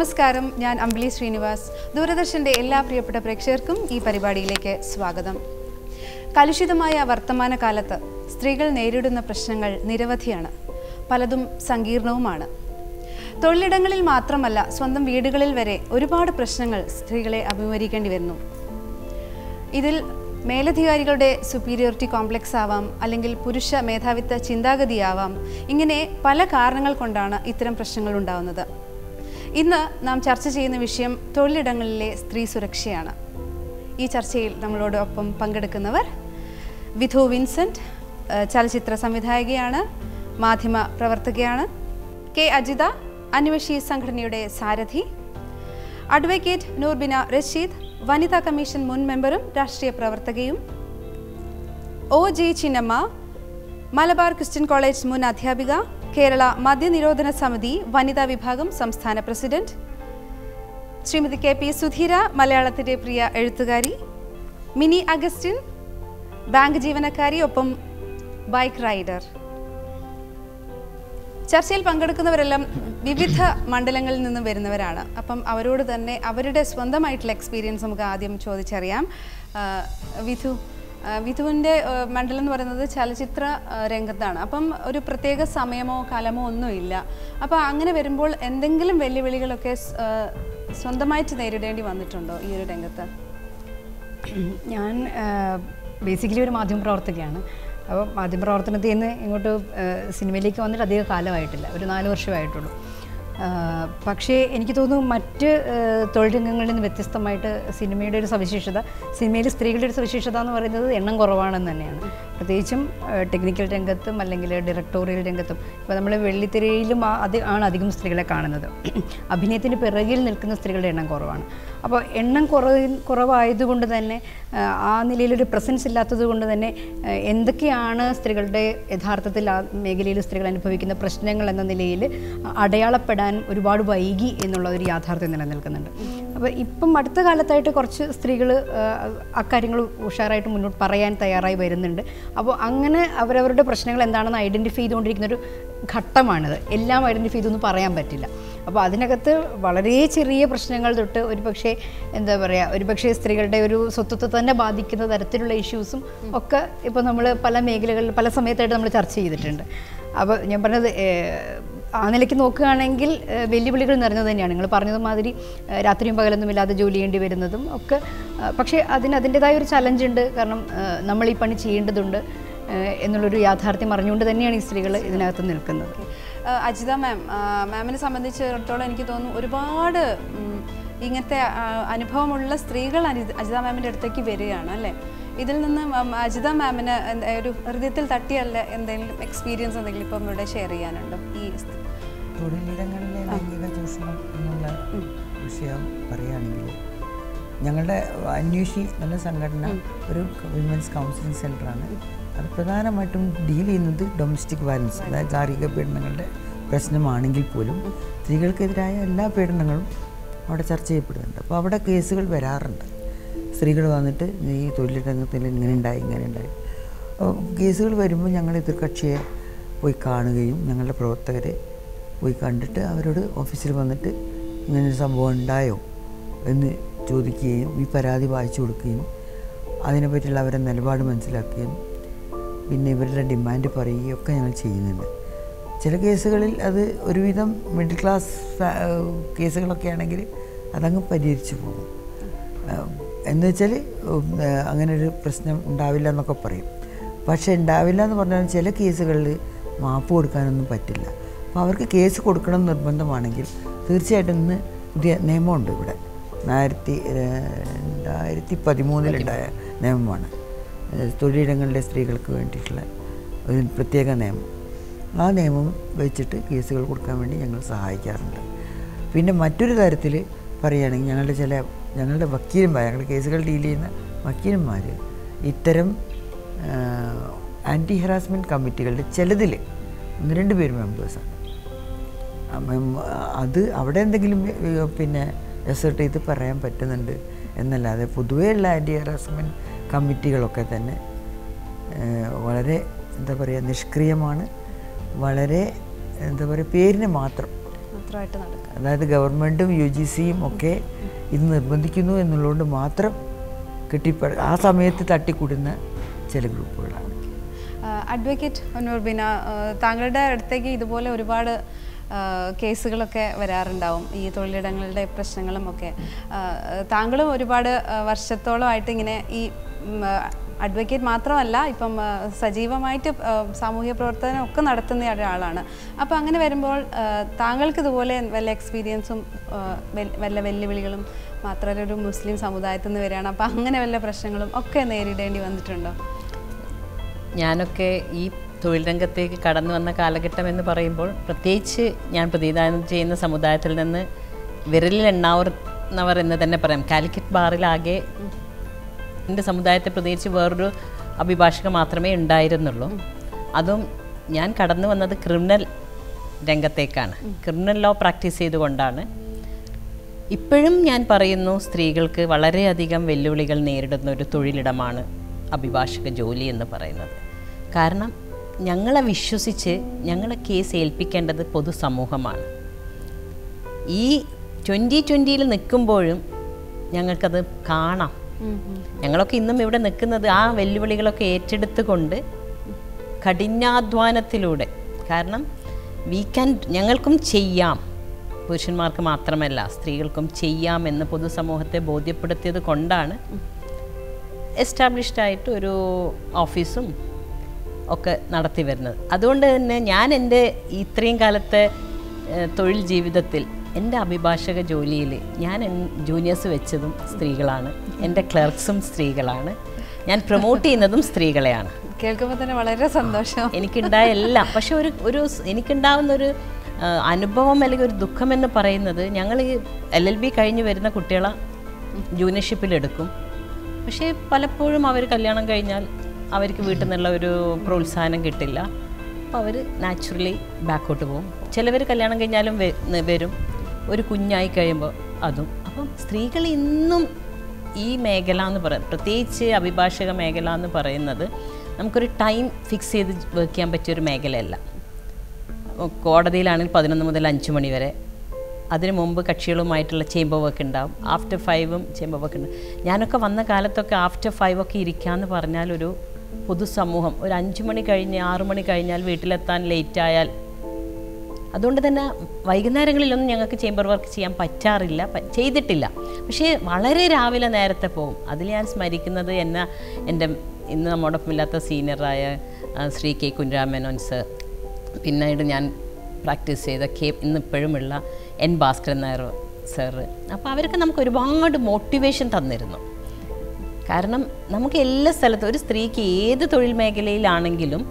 നമസ്കാരം ഞാൻ അമ്പിളി ശ്രീനിവാസ് ദൂരദർശൻ്റെ എല്ലാ പ്രിയപ്പെട്ട പ്രേക്ഷകർക്കും ഈ പരിപാടിയിലേക്ക് സ്വാഗതം കലുഷിതമായ വർത്തമാന കാലത്ത് സ്ത്രീകൾ നേരിടുന്ന പ്രശ്നങ്ങൾ നിരവധിയാണ് പലതും സങ്കീർണവുമാണ് തൊഴിലിടങ്ങളിൽ മാത്രമല്ല സ്വന്തം വീടുകളിൽ വരെ ഒരുപാട് പ്രശ്നങ്ങൾ സ്ത്രീകളെ അഭിമുഖീകരിക്കേണ്ടി വരുന്നു ഇതിൽ മേലധികാരികളുടെ സുപ്പീരിയോറിറ്റി കോംപ്ലക്സ് ആവാം അല്ലെങ്കിൽ പുരുഷ മേധാവിത്വ ചിന്താഗതിയാവാം ഇങ്ങനെ പല കാരണങ്ങൾ കൊണ്ടാണ് ഇത്തരം പ്രശ്നങ്ങൾ ഉണ്ടാവുന്നത് ഇന്ന് നാം ചർച്ച ചെയ്യുന്ന വിഷയം തൊഴിലിടങ്ങളിലെ സ്ത്രീ സുരക്ഷയാണ് ഈ ചർച്ചയിൽ നമ്മളോടൊപ്പം പങ്കെടുക്കുന്നവർ വിധു വിൻസെന്റ് ഏഹ് ചലച്ചിത്ര സംവിധായകയാണ് മാധ്യമ പ്രവർത്തകയാണ് കെ അജിത അന്വേഷി സംഘടനയുടെ സാരഥി അഡ്വക്കേറ്റ് നൂർബിന റഷീദ് വനിതാ കമ്മീഷൻ മുൻ മെമ്പറും രാഷ്ട്രീയ പ്രവർത്തകയും O G Chinnamma Malabar Christian college മുൻ അധ്യാപിക കേരള മദ്യനിരോധന സമിതി വനിതാ വിഭാഗം സംസ്ഥാന president Shrimati K P Sudheera മലയാളത്തിൻ്റെ പ്രിയ എഴുത്തുകാരി മിനി അഗസ്റ്റിൻ ബാങ്ക് ജീവനക്കാരി ഒപ്പം ബൈക്ക് റൈഡർ ചർച്ചയിൽ പങ്കെടുക്കുന്നവരെല്ലാം വിവിധ മണ്ഡലങ്ങളിൽ നിന്ന് വരുന്നവരാണ് അപ്പം അവരോട് തന്നെ അവരുടെ സ്വന്തമായിട്ടുള്ള എക്സ്പീരിയൻസ് നമുക്ക് ആദ്യം ചോദിച്ചറിയാം ആ, വിധു ആ, വിധുവിൻ്റെ ആ, മണ്ഡലം എന്ന് പറയുന്നത് ചലച്ചിത്ര ആ, രംഗത്താണ് അപ്പം ഒരു പ്രത്യേക സമയമോ കാലമോ ഒന്നുമില്ല അപ്പോൾ അങ്ങനെ വരുമ്പോൾ എന്തെങ്കിലും വെല്ലുവിളികളൊക്കെ സ്- ആ, സ്വന്തമായിട്ട് നേരിടേണ്ടി വന്നിട്ടുണ്ടോ ഈ ഒരു രംഗത്ത് ഞാൻ ബേസിക്കലി ഒരു മാധ്യമപ്രവർത്തകയാണ് അപ്പോൾ മാധ്യമപ്രവർത്തനത്തിൽ നിന്ന് ഇങ്ങോട്ട് ആ, സിനിമയിലേക്ക് വന്നിട്ട് അധിക കാലമായിട്ടില്ല ഒരു നാല് വർഷമായിട്ടുള്ളൂ ആ, പക്ഷേ എനിക്ക് തോന്നുന്നു മറ്റ് ആ, തൊഴിൽ രംഗങ്ങളിൽ നിന്ന് വ്യത്യസ്തമായിട്ട് സിനിമയുടെ ഒരു സവിശേഷത സിനിമയിൽ സ്ത്രീകളുടെ ഒരു സവിശേഷത എന്ന് പറയുന്നത് എണ്ണം കുറവാണെന്ന് തന്നെയാണ് പ്രത്യേകിച്ചും ആ, ടെക്നിക്കൽ രംഗത്തും അല്ലെങ്കിൽ ഡയറക്ടോറിയൽ രംഗത്തും ഇപ്പോൾ നമ്മൾ വെള്ളിത്തിരയിലും ആ- അത് ആണ് അധികം സ്ത്രീകളെ കാണുന്നത് അഭിനയത്തിന് പിറകിൽ നിൽക്കുന്ന സ്ത്രീകളുടെ എണ്ണം കുറവാണ് അപ്പോൾ എണ്ണം കുറവ് കുറവായതുകൊണ്ട് തന്നെ ആ, ആ നിലയിലൊരു പ്രസൻസ് ഇല്ലാത്തത് കൊണ്ട് തന്നെ ആ, എന്തൊക്കെയാണ് സ്ത്രീകളുടെ യഥാർത്ഥത്തിൽ ആ മേഖലയിൽ സ്ത്രീകൾ അനുഭവിക്കുന്ന പ്രശ്നങ്ങൾ എന്ന നിലയിൽ അടയാളപ്പെടാൻ ഒരുപാട് വൈകി എന്നുള്ള ഒരു യാഥാർത്ഥ്യം നിലനിൽക്കുന്നുണ്ട് അപ്പോൾ ഇപ്പം അടുത്ത കാലത്തായിട്ട് കുറച്ച് സ്ത്രീകൾ അക്കാര്യങ്ങൾ ഉഷാറായിട്ട് മുന്നോട്ട് പറയാൻ തയ്യാറായി വരുന്നുണ്ട് അപ്പോൾ അങ്ങനെ അവരവരുടെ പ്രശ്നങ്ങൾ എന്താണെന്ന് ഐഡൻറ്റിഫൈ ചെയ്തുകൊണ്ടിരിക്കുന്ന ഒരു ഘട്ടമാണിത് എല്ലാം ഐഡൻറ്റിഫൈ ചെയ്തൊന്നും പറയാൻ പറ്റില്ല അപ്പോൾ അതിനകത്ത് വളരെ ചെറിയ പ്രശ്നങ്ങൾ തൊട്ട് ഒരു പക്ഷേ എന്താ പറയുക ഒരു പക്ഷേ സ്ത്രീകളുടെ ഒരു സ്വത്വത്തെ തന്നെ ബാധിക്കുന്ന തരത്തിലുള്ള ഇഷ്യൂസും ഒക്കെ ഇപ്പോൾ നമ്മൾ പല മേഖലകളിൽ പല സമയത്തായിട്ട് നമ്മൾ ചർച്ച ചെയ്തിട്ടുണ്ട് അപ്പോൾ ഞാൻ പറഞ്ഞത് ഏഹ്, ആ നിലയ്ക്ക് നോക്കുകയാണെങ്കിൽ ഏഹ്, വെല്ലുവിളികൾ നിറഞ്ഞത് തന്നെയാണ് നിങ്ങൾ പറഞ്ഞതുമാതിരി ഏഹ്, രാത്രിയും പകലൊന്നും ഇല്ലാതെ ജോലി ചെയ്യേണ്ടി വരുന്നതും ഒക്കെ ഏഹ്, പക്ഷേ അതിന് അതിൻ്റെതായ ഒരു ചലഞ്ച് ഉണ്ട് കാരണം ഏഹ്, നമ്മൾ ഈ പണി ചെയ്യേണ്ടതുണ്ട് ഏഹ്, എന്നുള്ളൊരു യാഥാർത്ഥ്യം അറിഞ്ഞുകൊണ്ട് തന്നെയാണ് ഈ സ്ത്രീകൾ ഇതിനകത്ത് നിൽക്കുന്നത് ആ, അജിത മാം ആ, മാമിനെ സംബന്ധിച്ചിടത്തോളം എനിക്ക് തോന്നുന്നു ഒരുപാട് ഉം, ഇങ്ങനത്തെ ആ, അനുഭവമുള്ള സ്ത്രീകൾ അനി- അജിത മാമിൻ്റെ അടുത്തേക്ക് വരികയാണ് അല്ലേ ഇതിൽ നിന്ന് മാം, അജിത മാമിന് എന്ത- ഒരു ഹൃദയത്തിൽ തട്ടിയല്ല എന്തെങ്കിലും എക്സ്പീരിയൻസ് എന്തെങ്കിലും ഇപ്പം ഇവിടെ ഷെയർ ചെയ്യാനുണ്ടോ ഈ സ്- തൊഴിലിടങ്ങളിലെ ലൈംഗിക ചൂഷണം എന്നുള്ള വിഷയം പറയുകയാണെങ്കിൽ ഞങ്ങളുടെ അന്വേഷി എന്ന സംഘടന ഒരു വിമൻസ് കൗൺസിലിംഗ് സെൻ്ററാണ് അത് പ്രധാനമായിട്ടും ഡീൽ ചെയ്യുന്നത് ഡൊമസ്റ്റിക് വയലൻസ് അതായത് ഗാർഹിക പീഡനങ്ങളുടെ പ്രശ്നമാണെങ്കിൽ പോലും സ്ത്രീകൾക്കെതിരായ എല്ലാ പീഡനങ്ങളും അവിടെ ചർച്ച ചെയ്യപ്പെടുന്നുണ്ട് അപ്പോൾ അവിടെ കേസുകൾ വരാറുണ്ട് സ്ത്രീകൾ വന്നിട്ട് ഈ തൊഴിലിടത്തിൽ ഇങ്ങനെ ഉണ്ടായി ഇങ്ങനെ ഉണ്ടായി അപ്പോൾ കേസുകൾ വരുമ്പോൾ ഞങ്ങൾ എതിർകക്ഷിയെ പോയി കാണുകയും ഞങ്ങളുടെ പ്രവർത്തകരെ പോയി കണ്ടിട്ട് അവരോട് ഓഫീസിൽ വന്നിട്ട് ഇങ്ങനൊരു സംഭവം ഉണ്ടായോ എന്ന് ചോദിക്കുകയും ഈ പരാതി വായിച്ചു കൊടുക്കുകയും അതിനെപ്പറ്റിയുള്ള അവരുടെ നിലപാട് മനസ്സിലാക്കുകയും പിന്നെ ഇവരുടെ ഡിമാൻഡ് പറയുകയും ഒക്കെ ഞങ്ങൾ ചെയ്യുന്നുണ്ട് ചില കേസുകളിൽ അത് ഒരുവിധം മിഡിൽ ക്ലാസ് ഫാ- കേസുകളൊക്കെ ആണെങ്കിൽ അതങ്ങ് പരിഹരിച്ചു പോകും എന്ന് വെച്ചാൽ അങ്ങനെ ഒരു പ്രശ്നം ഉണ്ടാവില്ല എന്നൊക്കെ പറയും പക്ഷേ ഉണ്ടാവില്ല എന്ന് പറഞ്ഞാൽ ചില കേസുകളിൽ മാപ്പ് കൊടുക്കാനൊന്നും പറ്റില്ല അപ്പോൾ അവർക്ക് കേസ് കൊടുക്കണം എന്ന് നിർബന്ധമാണെങ്കിൽ തീർച്ചയായിട്ടും ഇന്ന് പുതിയ നിയമമുണ്ട് ഇവിടെ ആയിരത്തി രണ്ടായിരത്തി പതിമൂന്നിലുണ്ടായ നിയമമാണ് ഏഹ് തൊഴിലിടങ്ങളിലെ സ്ത്രീകൾക്ക് വേണ്ടിയിട്ടുള്ള ഒരു പ്രത്യേക നിയമം ആ നിയമം വെച്ചിട്ട് കേസുകൾ കൊടുക്കാൻ വേണ്ടി ഞങ്ങൾ സഹായിക്കാറുണ്ട് പിന്നെ മറ്റൊരു തരത്തിൽ പറയുകയാണെങ്കിൽ ഞങ്ങളുടെ ചില ഞങ്ങളുടെ വക്കീലന്മാർ ഞങ്ങളുടെ കേസുകൾ ഡീൽ ചെയ്യുന്ന വക്കീലന്മാർ ഇത്തരം ആൻറ്റി ഹറാസ്മെൻറ്റ് കമ്മിറ്റികളുടെ ചിലതിൽ ഒന്ന് രണ്ട് പേര് മെമ്പേഴ്സാണ് അപ്പം അത് അവിടെ എന്തെങ്കിലും ഏഹ്, പിന്നെ എസേർട്ട് ചെയ്ത് പറയാൻ പറ്റുന്നുണ്ട് എന്നല്ലാതെ പൊതുവെയുള്ള ആൻറ്റി ഹറാസ്മെൻറ്റ് കമ്മിറ്റികളൊക്കെ തന്നെ ഏഹ്, വളരെ എന്താ പറയുക നിഷ്ക്രിയമാണ് വളരെ എന്താ പറയുക പേരിന് മാത്രം മാത്രമായിട്ട് നടക്കുക അതായത് ഗവൺമെൻറ്റും യു ജി സിയും ഒക്കെ ഇത് നിർബന്ധിക്കുന്നു എന്നുള്ളതുകൊണ്ട് മാത്രം കെട്ടിപ്പ ആ സമയത്ത് തട്ടിക്കൂടുന്ന ചില ഗ്രൂപ്പുകളാണ് അഡ്വക്കേറ്റ് ഒന്നൂർബിന താങ്കളുടെ അടുത്തേക്ക് ഇതുപോലെ ഒരുപാട് ആ, കേസുകളൊക്കെ വരാറുണ്ടാവും ഈ തൊഴിലിടങ്ങളുടെ പ്രശ്നങ്ങളും ഒക്കെ ആ, താങ്കളും ഒരുപാട് ആ, വർഷത്തോളമായിട്ട് ഇങ്ങനെ ഈ അഡ്വക്കേറ്റ് മാത്രമല്ല ഇപ്പം ആ, സജീവമായിട്ട് ആ, സാമൂഹ്യ പ്രവർത്തനം ഒക്കെ നടത്തുന്ന ഒരാളാണ് അപ്പോൾ അങ്ങനെ വരുമ്പോൾ ആ, താങ്കൾക്ക് ഇതുപോലെ വല്ല എക്സ്പീരിയൻസും ആ, വെൽ- വല്ല വെല്ലുവിളികളും മാത്രമല്ല ഒരു മുസ്ലിം സമുദായത്തിൽ നിന്ന് വരികയാണ് അപ്പോൾ അങ്ങനെ വല്ല പ്രശ്നങ്ങളും ഒക്കെ നേരിടേണ്ടി വന്നിട്ടുണ്ടോ ഞാനൊക്കെ ഈ തൊഴിൽ രംഗത്തേക്ക് കടന്നു വന്ന കാലഘട്ടം എന്ന് പറയുമ്പോൾ പ്രത്യേകിച്ച് ഞാൻ പ്രതിദാനം ചെയ്യുന്ന സമുദായത്തിൽ നിന്ന് വിരലിൽ എണ്ണാവുന്നവർ എന്ന് തന്നെ പറയാം കാലിക്കറ്റ് ബാറിലാകെ എൻ്റെ സമുദായത്തെ പ്രത്യേകിച്ച് വേറൊരു അഭിഭാഷക മാത്രമേ ഉണ്ടായിരുന്നുള്ളൂ അതും ഞാൻ കടന്നു വന്നത് ക്രിമിനൽ രംഗത്തേക്കാണ് ക്രിമിനൽ ലോ പ്രാക്ടീസ് ചെയ്തുകൊണ്ടാണ് ഇപ്പോഴും ഞാൻ പറയുന്നു സ്ത്രീകൾക്ക് വളരെയധികം വെല്ലുവിളികൾ നേരിടുന്ന ഒരു തൊഴിലിടമാണ് അഭിഭാഷക ജോലി എന്ന് പറയുന്നത് കാരണം ഞങ്ങളെ വിശ്വസിച്ച് ഞങ്ങളെ കേസ് ഏൽപ്പിക്കേണ്ടത് പൊതുസമൂഹമാണ് ഈ ട്വൻ്റി ട്വൻ്റിയിൽ നിൽക്കുമ്പോഴും ഞങ്ങൾക്കത് കാണാം ഞങ്ങളൊക്കെ ഇന്നും ഇവിടെ നിൽക്കുന്നത് ആ വെല്ലുവിളികളൊക്കെ ഏറ്റെടുത്തുകൊണ്ട് കഠിനാധ്വാനത്തിലൂടെ കാരണം വി ക്യാൻ ഞങ്ങൾക്കും ചെയ്യാം പുരുഷന്മാർക്ക് മാത്രമല്ല സ്ത്രീകൾക്കും ചെയ്യാമെന്ന് പൊതുസമൂഹത്തെ ബോധ്യപ്പെടുത്തിയത് കൊണ്ടാണ് എസ്റ്റാബ്ലിഷ്ഡ് ആയിട്ട് ഒരു ഓഫീസും ഒക്കെ നടത്തി വരുന്നത് അതുകൊണ്ട് തന്നെ ഞാൻ എൻ്റെ ഇത്രയും കാലത്തെ ഏഹ്, തൊഴിൽ ജീവിതത്തിൽ എൻ്റെ അഭിഭാഷക ജോലിയിൽ ഞാൻ ജൂനിയേഴ്സ് വെച്ചതും സ്ത്രീകളാണ് എൻ്റെ ക്ലർക്സും സ്ത്രീകളാണ് ഞാൻ പ്രൊമോട്ട് ചെയ്യുന്നതും സ്ത്രീകളെയാണ് കേൾക്കുമ്പോൾ തന്നെ വളരെ സന്തോഷം എനിക്കുണ്ടായ എല്ലാം പക്ഷെ ഒരു ഒരു സ് എനിക്കുണ്ടാവുന്ന ഒരു ആ, അനുഭവം അല്ലെങ്കിൽ ഒരു ദുഃഖം എന്ന് പറയുന്നത് ഞങ്ങൾ ഈ എൽ എൽ ബി കഴിഞ്ഞ് വരുന്ന കുട്ടികളെ ജൂനിയർഷിപ്പിലെടുക്കും പക്ഷേ പലപ്പോഴും അവർ കല്യാണം കഴിഞ്ഞാൽ അവർക്ക് വീട്ടിൽ നിന്നുള്ള ഒരു പ്രോത്സാഹനം കിട്ടില്ല അപ്പോൾ അവർ നാച്ചുറലി ബാക്കോട്ട് പോകും ചിലവർ കല്യാണം കഴിഞ്ഞാലും വെ- ന- വരും ഒരു കുഞ്ഞായി കഴിയുമ്പോൾ അതും അപ്പം സ്ത്രീകൾ ഇന്നും ഈ മേഖല എന്ന് പറയുന്നത് പ്രത്യേകിച്ച് അഭിഭാഷക മേഖല എന്ന് പറയുന്നത് നമുക്കൊരു ടൈം ഫിക്സ് ചെയ്ത് വർക്ക് ചെയ്യാൻ പറ്റിയൊരു മേഖലയല്ല കോടതിയിലാണെങ്കിൽ പതിനൊന്ന് മുതൽ അഞ്ച് മണി വരെ അതിനു മുമ്പ് കക്ഷികളുമായിട്ടുള്ള ചേംബർ വർക്ക് ഉണ്ടാവും ആഫ്റ്റർ ഫൈവും ചേംബർ വർക്ക് ഉണ്ട് ഞാനൊക്കെ വന്ന കാലത്തൊക്കെ ആഫ്റ്റർ ഫൈവ് ഒക്കെ ഇരിക്കാന്ന് പറഞ്ഞാൽ ഒരു പൊതുസമൂഹം ഒരു അഞ്ച് മണി കഴിഞ്ഞ് ആറു മണി കഴിഞ്ഞാൽ വീട്ടിലെത്താൻ ലേറ്റ് ആയാൽ അതുകൊണ്ട് തന്നെ വൈകുന്നേരങ്ങളിലൊന്നും ഞങ്ങൾക്ക് ചേംബർ വർക്ക് ചെയ്യാൻ പറ്റാറില്ല പ- ചെയ്തിട്ടില്ല പക്ഷേ വളരെ രാവിലെ നേരത്തെ പോകും അതിൽ ഞാൻ സ്മരിക്കുന്നത് എന്നെ എൻ്റെ ഇന്ന് നമ്മോടൊപ്പം ഇല്ലാത്ത സീനിയറായ ആ, ശ്രീ കെ കുഞ്ഞരാമേനോൻ സർ പിന്നീട് ഞാൻ പ്രാക്ടീസ് ചെയ്ത കെ ഇന്നിപ്പോഴുമുള്ള എൻ ഭാസ്കരൻ നായർ സാറ് അപ്പോൾ അവരൊക്കെ നമുക്ക് ഒരുപാട് മോട്ടിവേഷൻ തന്നിരുന്നു കാരണം നമുക്ക് എല്ലാ സ്ഥലത്തും ഒരു സ്ത്രീക്ക് ഏത് തൊഴിൽ മേഖലയിലാണെങ്കിലും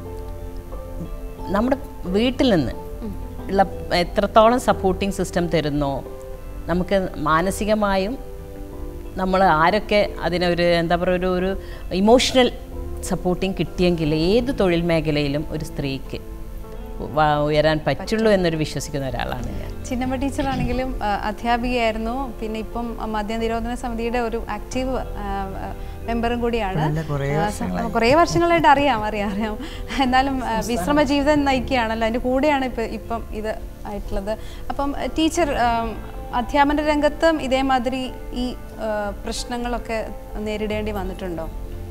നമ്മുടെ വീട്ടിൽ നിന്ന് ഉള്ള എത്രത്തോളം സപ്പോർട്ടിംഗ് സിസ്റ്റം തരുന്നോ നമുക്ക് മാനസികമായും നമ്മൾ ആരൊക്കെ അതിനൊരു എന്താ പറയുക ഒരു ഒരു ഇമോഷണൽ സപ്പോർട്ടിങ് കിട്ടിയെങ്കിൽ ഏത് തൊഴിൽ മേഖലയിലും ഒരു സ്ത്രീക്ക് വ- ഉയരാൻ പറ്റുള്ളൂ എന്നൊരു വിശ്വസിക്കുന്ന ഒരാളാണ് ഞാൻ ചിന്നമ്മ ടീച്ചറാണെങ്കിലും ആ, അധ്യാപികയായിരുന്നു പിന്നെ ഇപ്പം മദ്യനിരോധന സമിതിയുടെ ഒരു ആക്റ്റീവ് മെമ്പറും കൂടിയാണ് നല്ല കുറേ ആ, സ- കുറേ വർഷങ്ങളായിട്ട് അറിയാം അറിയാം അറിയാം എന്നാലും ആ, വിശ്രമ ജീവിതം നയിക്കുകയാണല്ലോ അതിൻ്റെ കൂടെയാണ് ഇപ്പം ഇപ്പം ഇത് ആയിട്ടുള്ളത് അപ്പം ടീച്ചർ അധ്യാപന രംഗത്തും ഇതേമാതിരി ഈ ആ, പ്രശ്നങ്ങളൊക്കെ നേരിടേണ്ടി വന്നിട്ടുണ്ടോ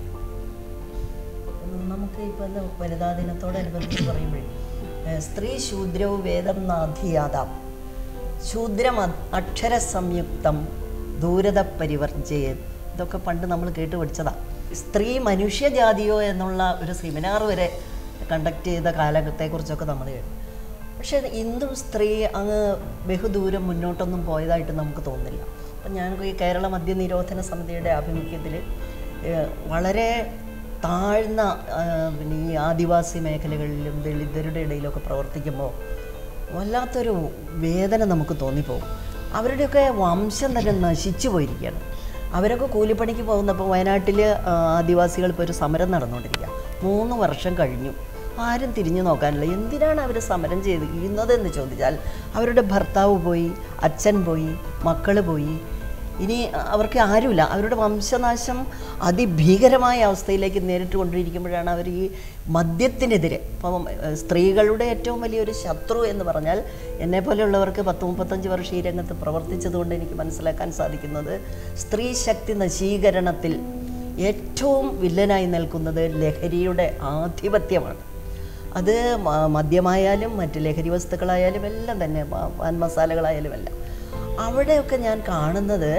നമുക്ക് ഇപ്പോൾ ഇന്ന് വനിതാ ദിനത്തോടനുബന്ധിച്ച് പറയുമ്പോഴേ ഏഹ് സ്ത്രീ ശൂദ്രവും വേദം നാധിയാതാം ശൂദ്രം അ- അക്ഷര സംയുക്തം ദൂരത പരിവർജയ ഇതൊക്കെ പണ്ട് നമ്മൾ കേട്ട് പഠിച്ചതാണ് സ്ത്രീ മനുഷ്യജാതിയോ എന്നുള്ള ഒരു സെമിനാർ വരെ കണ്ടക്ട് ചെയ്ത കാലഘട്ടത്തെക്കുറിച്ചൊക്കെ നമ്മൾ കേട്ടു പക്ഷേ ഇന്നും സ്ത്രീ അങ്ങ് ബഹുദൂരം മുന്നോട്ടൊന്നും പോയതായിട്ട് നമുക്ക് തോന്നുന്നില്ല അപ്പം ഞാൻ ഈ കേരള മദ്യനിരോധന സമിതിയുടെ ആഭിമുഖ്യത്തിൽ വളരെ താഴ്ന്ന ആ, പിന്നെ ഈ ആദിവാസി മേഖലകളിലും ദളിതരുടെ ഇടയിലൊക്കെ പ്രവർത്തിക്കുമ്പോൾ വല്ലാത്തൊരു വേദന നമുക്ക് തോന്നിപ്പോകും അവരുടെയൊക്കെ വംശം തന്നെ നശിച്ചു പോയിരിക്കുകയാണ് അവരൊക്കെ കൂലിപ്പണിക്ക് പോകുന്നപ്പോൾ വയനാട്ടിൽ ആദിവാസികൾ ഇപ്പോൾ ഒരു സമരം നടന്നുകൊണ്ടിരിക്കുക മൂന്ന് വർഷം കഴിഞ്ഞു ആരും തിരിഞ്ഞു നോക്കാനില്ല എന്തിനാണ് അവർ സമരം ചെയ്തിരിക്കുന്നത് എന്ന് ചോദിച്ചാൽ അവരുടെ ഭർത്താവ് പോയി അച്ഛൻ പോയി മക്കൾ പോയി ഇനി അവർക്ക് ആരുമില്ല അവരുടെ വംശനാശം അതിഭീകരമായ അവസ്ഥയിലേക്ക് നേരിട്ട് കൊണ്ടിരിക്കുമ്പോഴാണ് അവർ ഈ മദ്യത്തിനെതിരെ ഇപ്പം ഏഹ്, സ്ത്രീകളുടെ ഏറ്റവും വലിയൊരു ശത്രു എന്ന് പറഞ്ഞാൽ എന്നെ പോലെയുള്ളവർക്ക് പത്ത് മുപ്പത്തഞ്ച് വർഷം ഈ രംഗത്ത് പ്രവർത്തിച്ചതുകൊണ്ട് എനിക്ക് മനസ്സിലാക്കാൻ സാധിക്കുന്നത് സ്ത്രീ ശക്തി നശീകരണത്തിൽ ഏറ്റവും വില്ലനായി നിൽക്കുന്നത് ലഹരിയുടെ ആധിപത്യമാണ് അത് മ- മദ്യമായാലും മറ്റ് ലഹരി വസ്തുക്കളായാലും എല്ലാം തന്നെ മ- പാൻ മസാലകളായാലും എല്ലാം അവിടെയൊക്കെ ഞാൻ കാണുന്നത്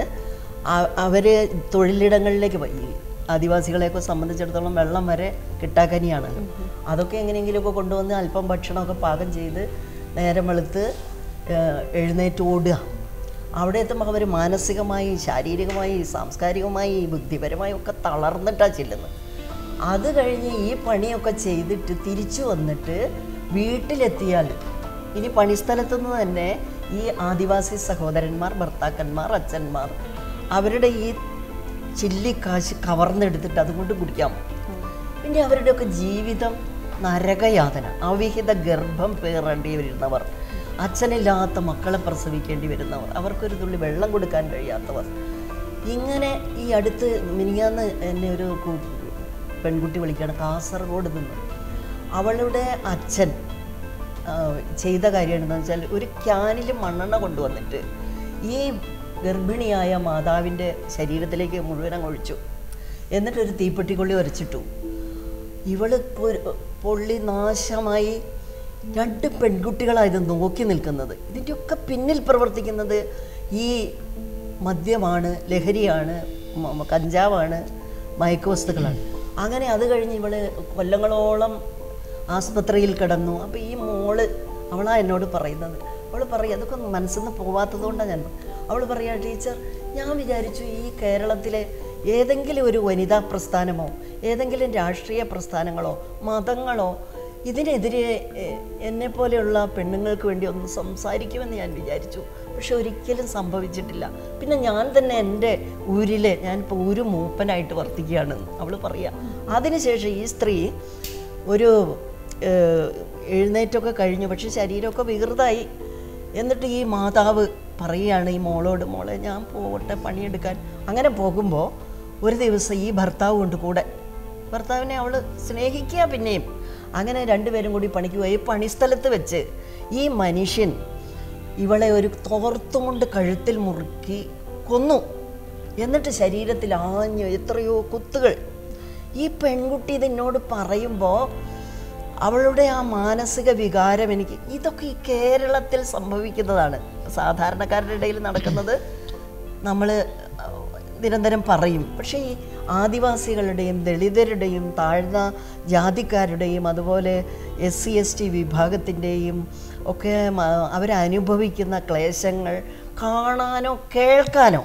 അവർ തൊഴിലിടങ്ങളിലേക്ക് പോയി ഈ ആദിവാസികളെയൊക്കെ സംബന്ധിച്ചിടത്തോളം വെള്ളം വരെ കിട്ടാക്കനിയാണ് അതൊക്കെ എങ്ങനെയെങ്കിലുമൊക്കെ കൊണ്ടുവന്ന് അല്പം ഭക്ഷണമൊക്കെ പാകം ചെയ്ത് നേരം വെളുത്ത് ഏഹ്, എഴുന്നേറ്റ് ഓടുക അവിടെ എത്തുമ്പോൾ അവർ മാനസികമായി ശാരീരികമായി സാംസ്കാരികമായി ബുദ്ധിപരമായി ഒക്കെ തളർന്നിട്ടാണ് ചെല്ലുന്നത് അത് കഴിഞ്ഞ് ഈ പണിയൊക്കെ ചെയ്തിട്ട് തിരിച്ചു വന്നിട്ട് വീട്ടിലെത്തിയാൽ ഇനി പണിസ്ഥലത്തു നിന്ന് തന്നെ ഈ ആദിവാസി സഹോദരന്മാർ ഭർത്താക്കന്മാർ അച്ഛന്മാർ അവരുടെ ഈ ചില്ലിക്കാശ് കവർന്നെടുത്തിട്ട് അതുകൊണ്ട് കുടിക്കാം പിന്നെ അവരുടെയൊക്കെ ജീവിതം നരകയാതന അവിഹിത ഗർഭം പേറേണ്ടി വരുന്നവർ അച്ഛനില്ലാത്ത മക്കളെ പ്രസവിക്കേണ്ടി വരുന്നവർ അവർക്കൊരു തുള്ളി വെള്ളം കൊടുക്കാൻ കഴിയാത്തവർ ഇങ്ങനെ ഈ അടുത്ത് മിനിങ്ങാന്ന് എന്നെ ഒരു കു- പെൺകുട്ടി വിളിക്കുകയാണ് കാസർഗോഡ് നിന്ന് അവളുടെ അച്ഛൻ ആ, ചെയ്ത കാര്യം എന്താണെന്ന് വെച്ചാൽ ഒരു ക്യാനിൽ മണ്ണെണ്ണ കൊണ്ടുവന്നിട്ട് ഈ ഗർഭിണിയായ മാതാവിൻ്റെ ശരീരത്തിലേക്ക് മുഴുവൻ ഒഴിച്ചു എന്നിട്ടൊരു തീപ്പെട്ടിക്കൊള്ളി ഉരച്ചിട്ടു ഇവള് പൊ- പൊള്ളി നാശമായി രണ്ട് പെൺകുട്ടികളാണ് ഇത് നോക്കി നിൽക്കുന്നത് ഇതിൻ്റെയൊക്കെ പിന്നിൽ പ്രവർത്തിക്കുന്നത് ഈ മദ്യമാണ് ലഹരിയാണ് മ- മ- കഞ്ചാവാണ് മയക്കുവസ്തുക്കളാണ് അങ്ങനെ അത് കഴിഞ്ഞ് ഇവള് കൊല്ലങ്ങളോളം ആസ്പത്രിയിൽ കിടന്നു അപ്പോൾ ഈ മോള് അവളാ എന്നോട് പറയുന്നത് അവൾ പറയും അതൊക്കെ മനസ്സിൽ നിന്ന് പോവാത്തതുകൊണ്ടാണ് ഞാൻ അവൾ പറയാ ടീച്ചർ ഞാൻ വിചാരിച്ചു ഈ കേരളത്തിലെ ഏതെങ്കിലും ഒരു വനിതാ പ്രസ്ഥാനമോ ഏതെങ്കിലും രാഷ്ട്രീയ പ്രസ്ഥാനങ്ങളോ മതങ്ങളോ ഇതിനെതിരെ എ- എന്നെപ്പോലെയുള്ള പെണ്ണുങ്ങൾക്ക് വേണ്ടി ഒന്ന് സംസാരിക്കുമെന്ന് ഞാൻ വിചാരിച്ചു പക്ഷെ ഒരിക്കലും സംഭവിച്ചിട്ടില്ല പിന്നെ ഞാൻ തന്നെ എൻ്റെ ഊരിലെ ഞാൻ ഇപ്പോൾ ഊര് മൂപ്പനായിട്ട് വർത്തിക്കുകയാണ് അവൾ പറയുക അതിനുശേഷം ഈ സ്ത്രീ ഒരു ഏഹ്, എഴുന്നേറ്റൊക്കെ കഴിഞ്ഞു പക്ഷെ ശരീരമൊക്കെ വികൃതമായി എന്നിട്ട് ഈ മാതാവ് പറയുകയാണ് ഈ മോളോട് മോളെ ഞാൻ പോകട്ടെ പണിയെടുക്കാൻ അങ്ങനെ പോകുമ്പോൾ ഒരു ദിവസം ഈ ഭർത്താവ് കൊണ്ട് കൂടെ ഭർത്താവിനെ അവൾ സ്നേഹിക്കുക പിന്നെയും അങ്ങനെ രണ്ടുപേരും കൂടി പണിക്ക് പോയി പണിസ്ഥലത്ത് വെച്ച് ഈ മനുഷ്യൻ ഇവളെ ഒരു തോർത്തുകൊണ്ട് കഴുത്തിൽ മുറുക്കി കൊന്നു എന്നിട്ട് ശരീരത്തിൽ ആഞ്ഞു എത്രയോ കുത്തുകൾ ഈ പെൺകുട്ടി ഇത് പറയുമ്പോൾ അവളുടെ ആ മാനസിക വികാരം എനിക്ക് ഇതൊക്കെ ഈ കേരളത്തിൽ സംഭവിക്കുന്നതാണ് സാധാരണക്കാരുടെ ഇടയിൽ നടക്കുന്നത് നമ്മൾ നിരന്തരം പറയും പക്ഷേ ഈ ആദിവാസികളുടെയും ദളിതരുടെയും താഴ്ന്ന ജാതിക്കാരുടെയും അതുപോലെ എസ് സി എസ് ടി വിഭാഗത്തിൻ്റെയും ഒക്കെ മ- അവരനുഭവിക്കുന്ന ക്ലേശങ്ങൾ കാണാനോ കേൾക്കാനോ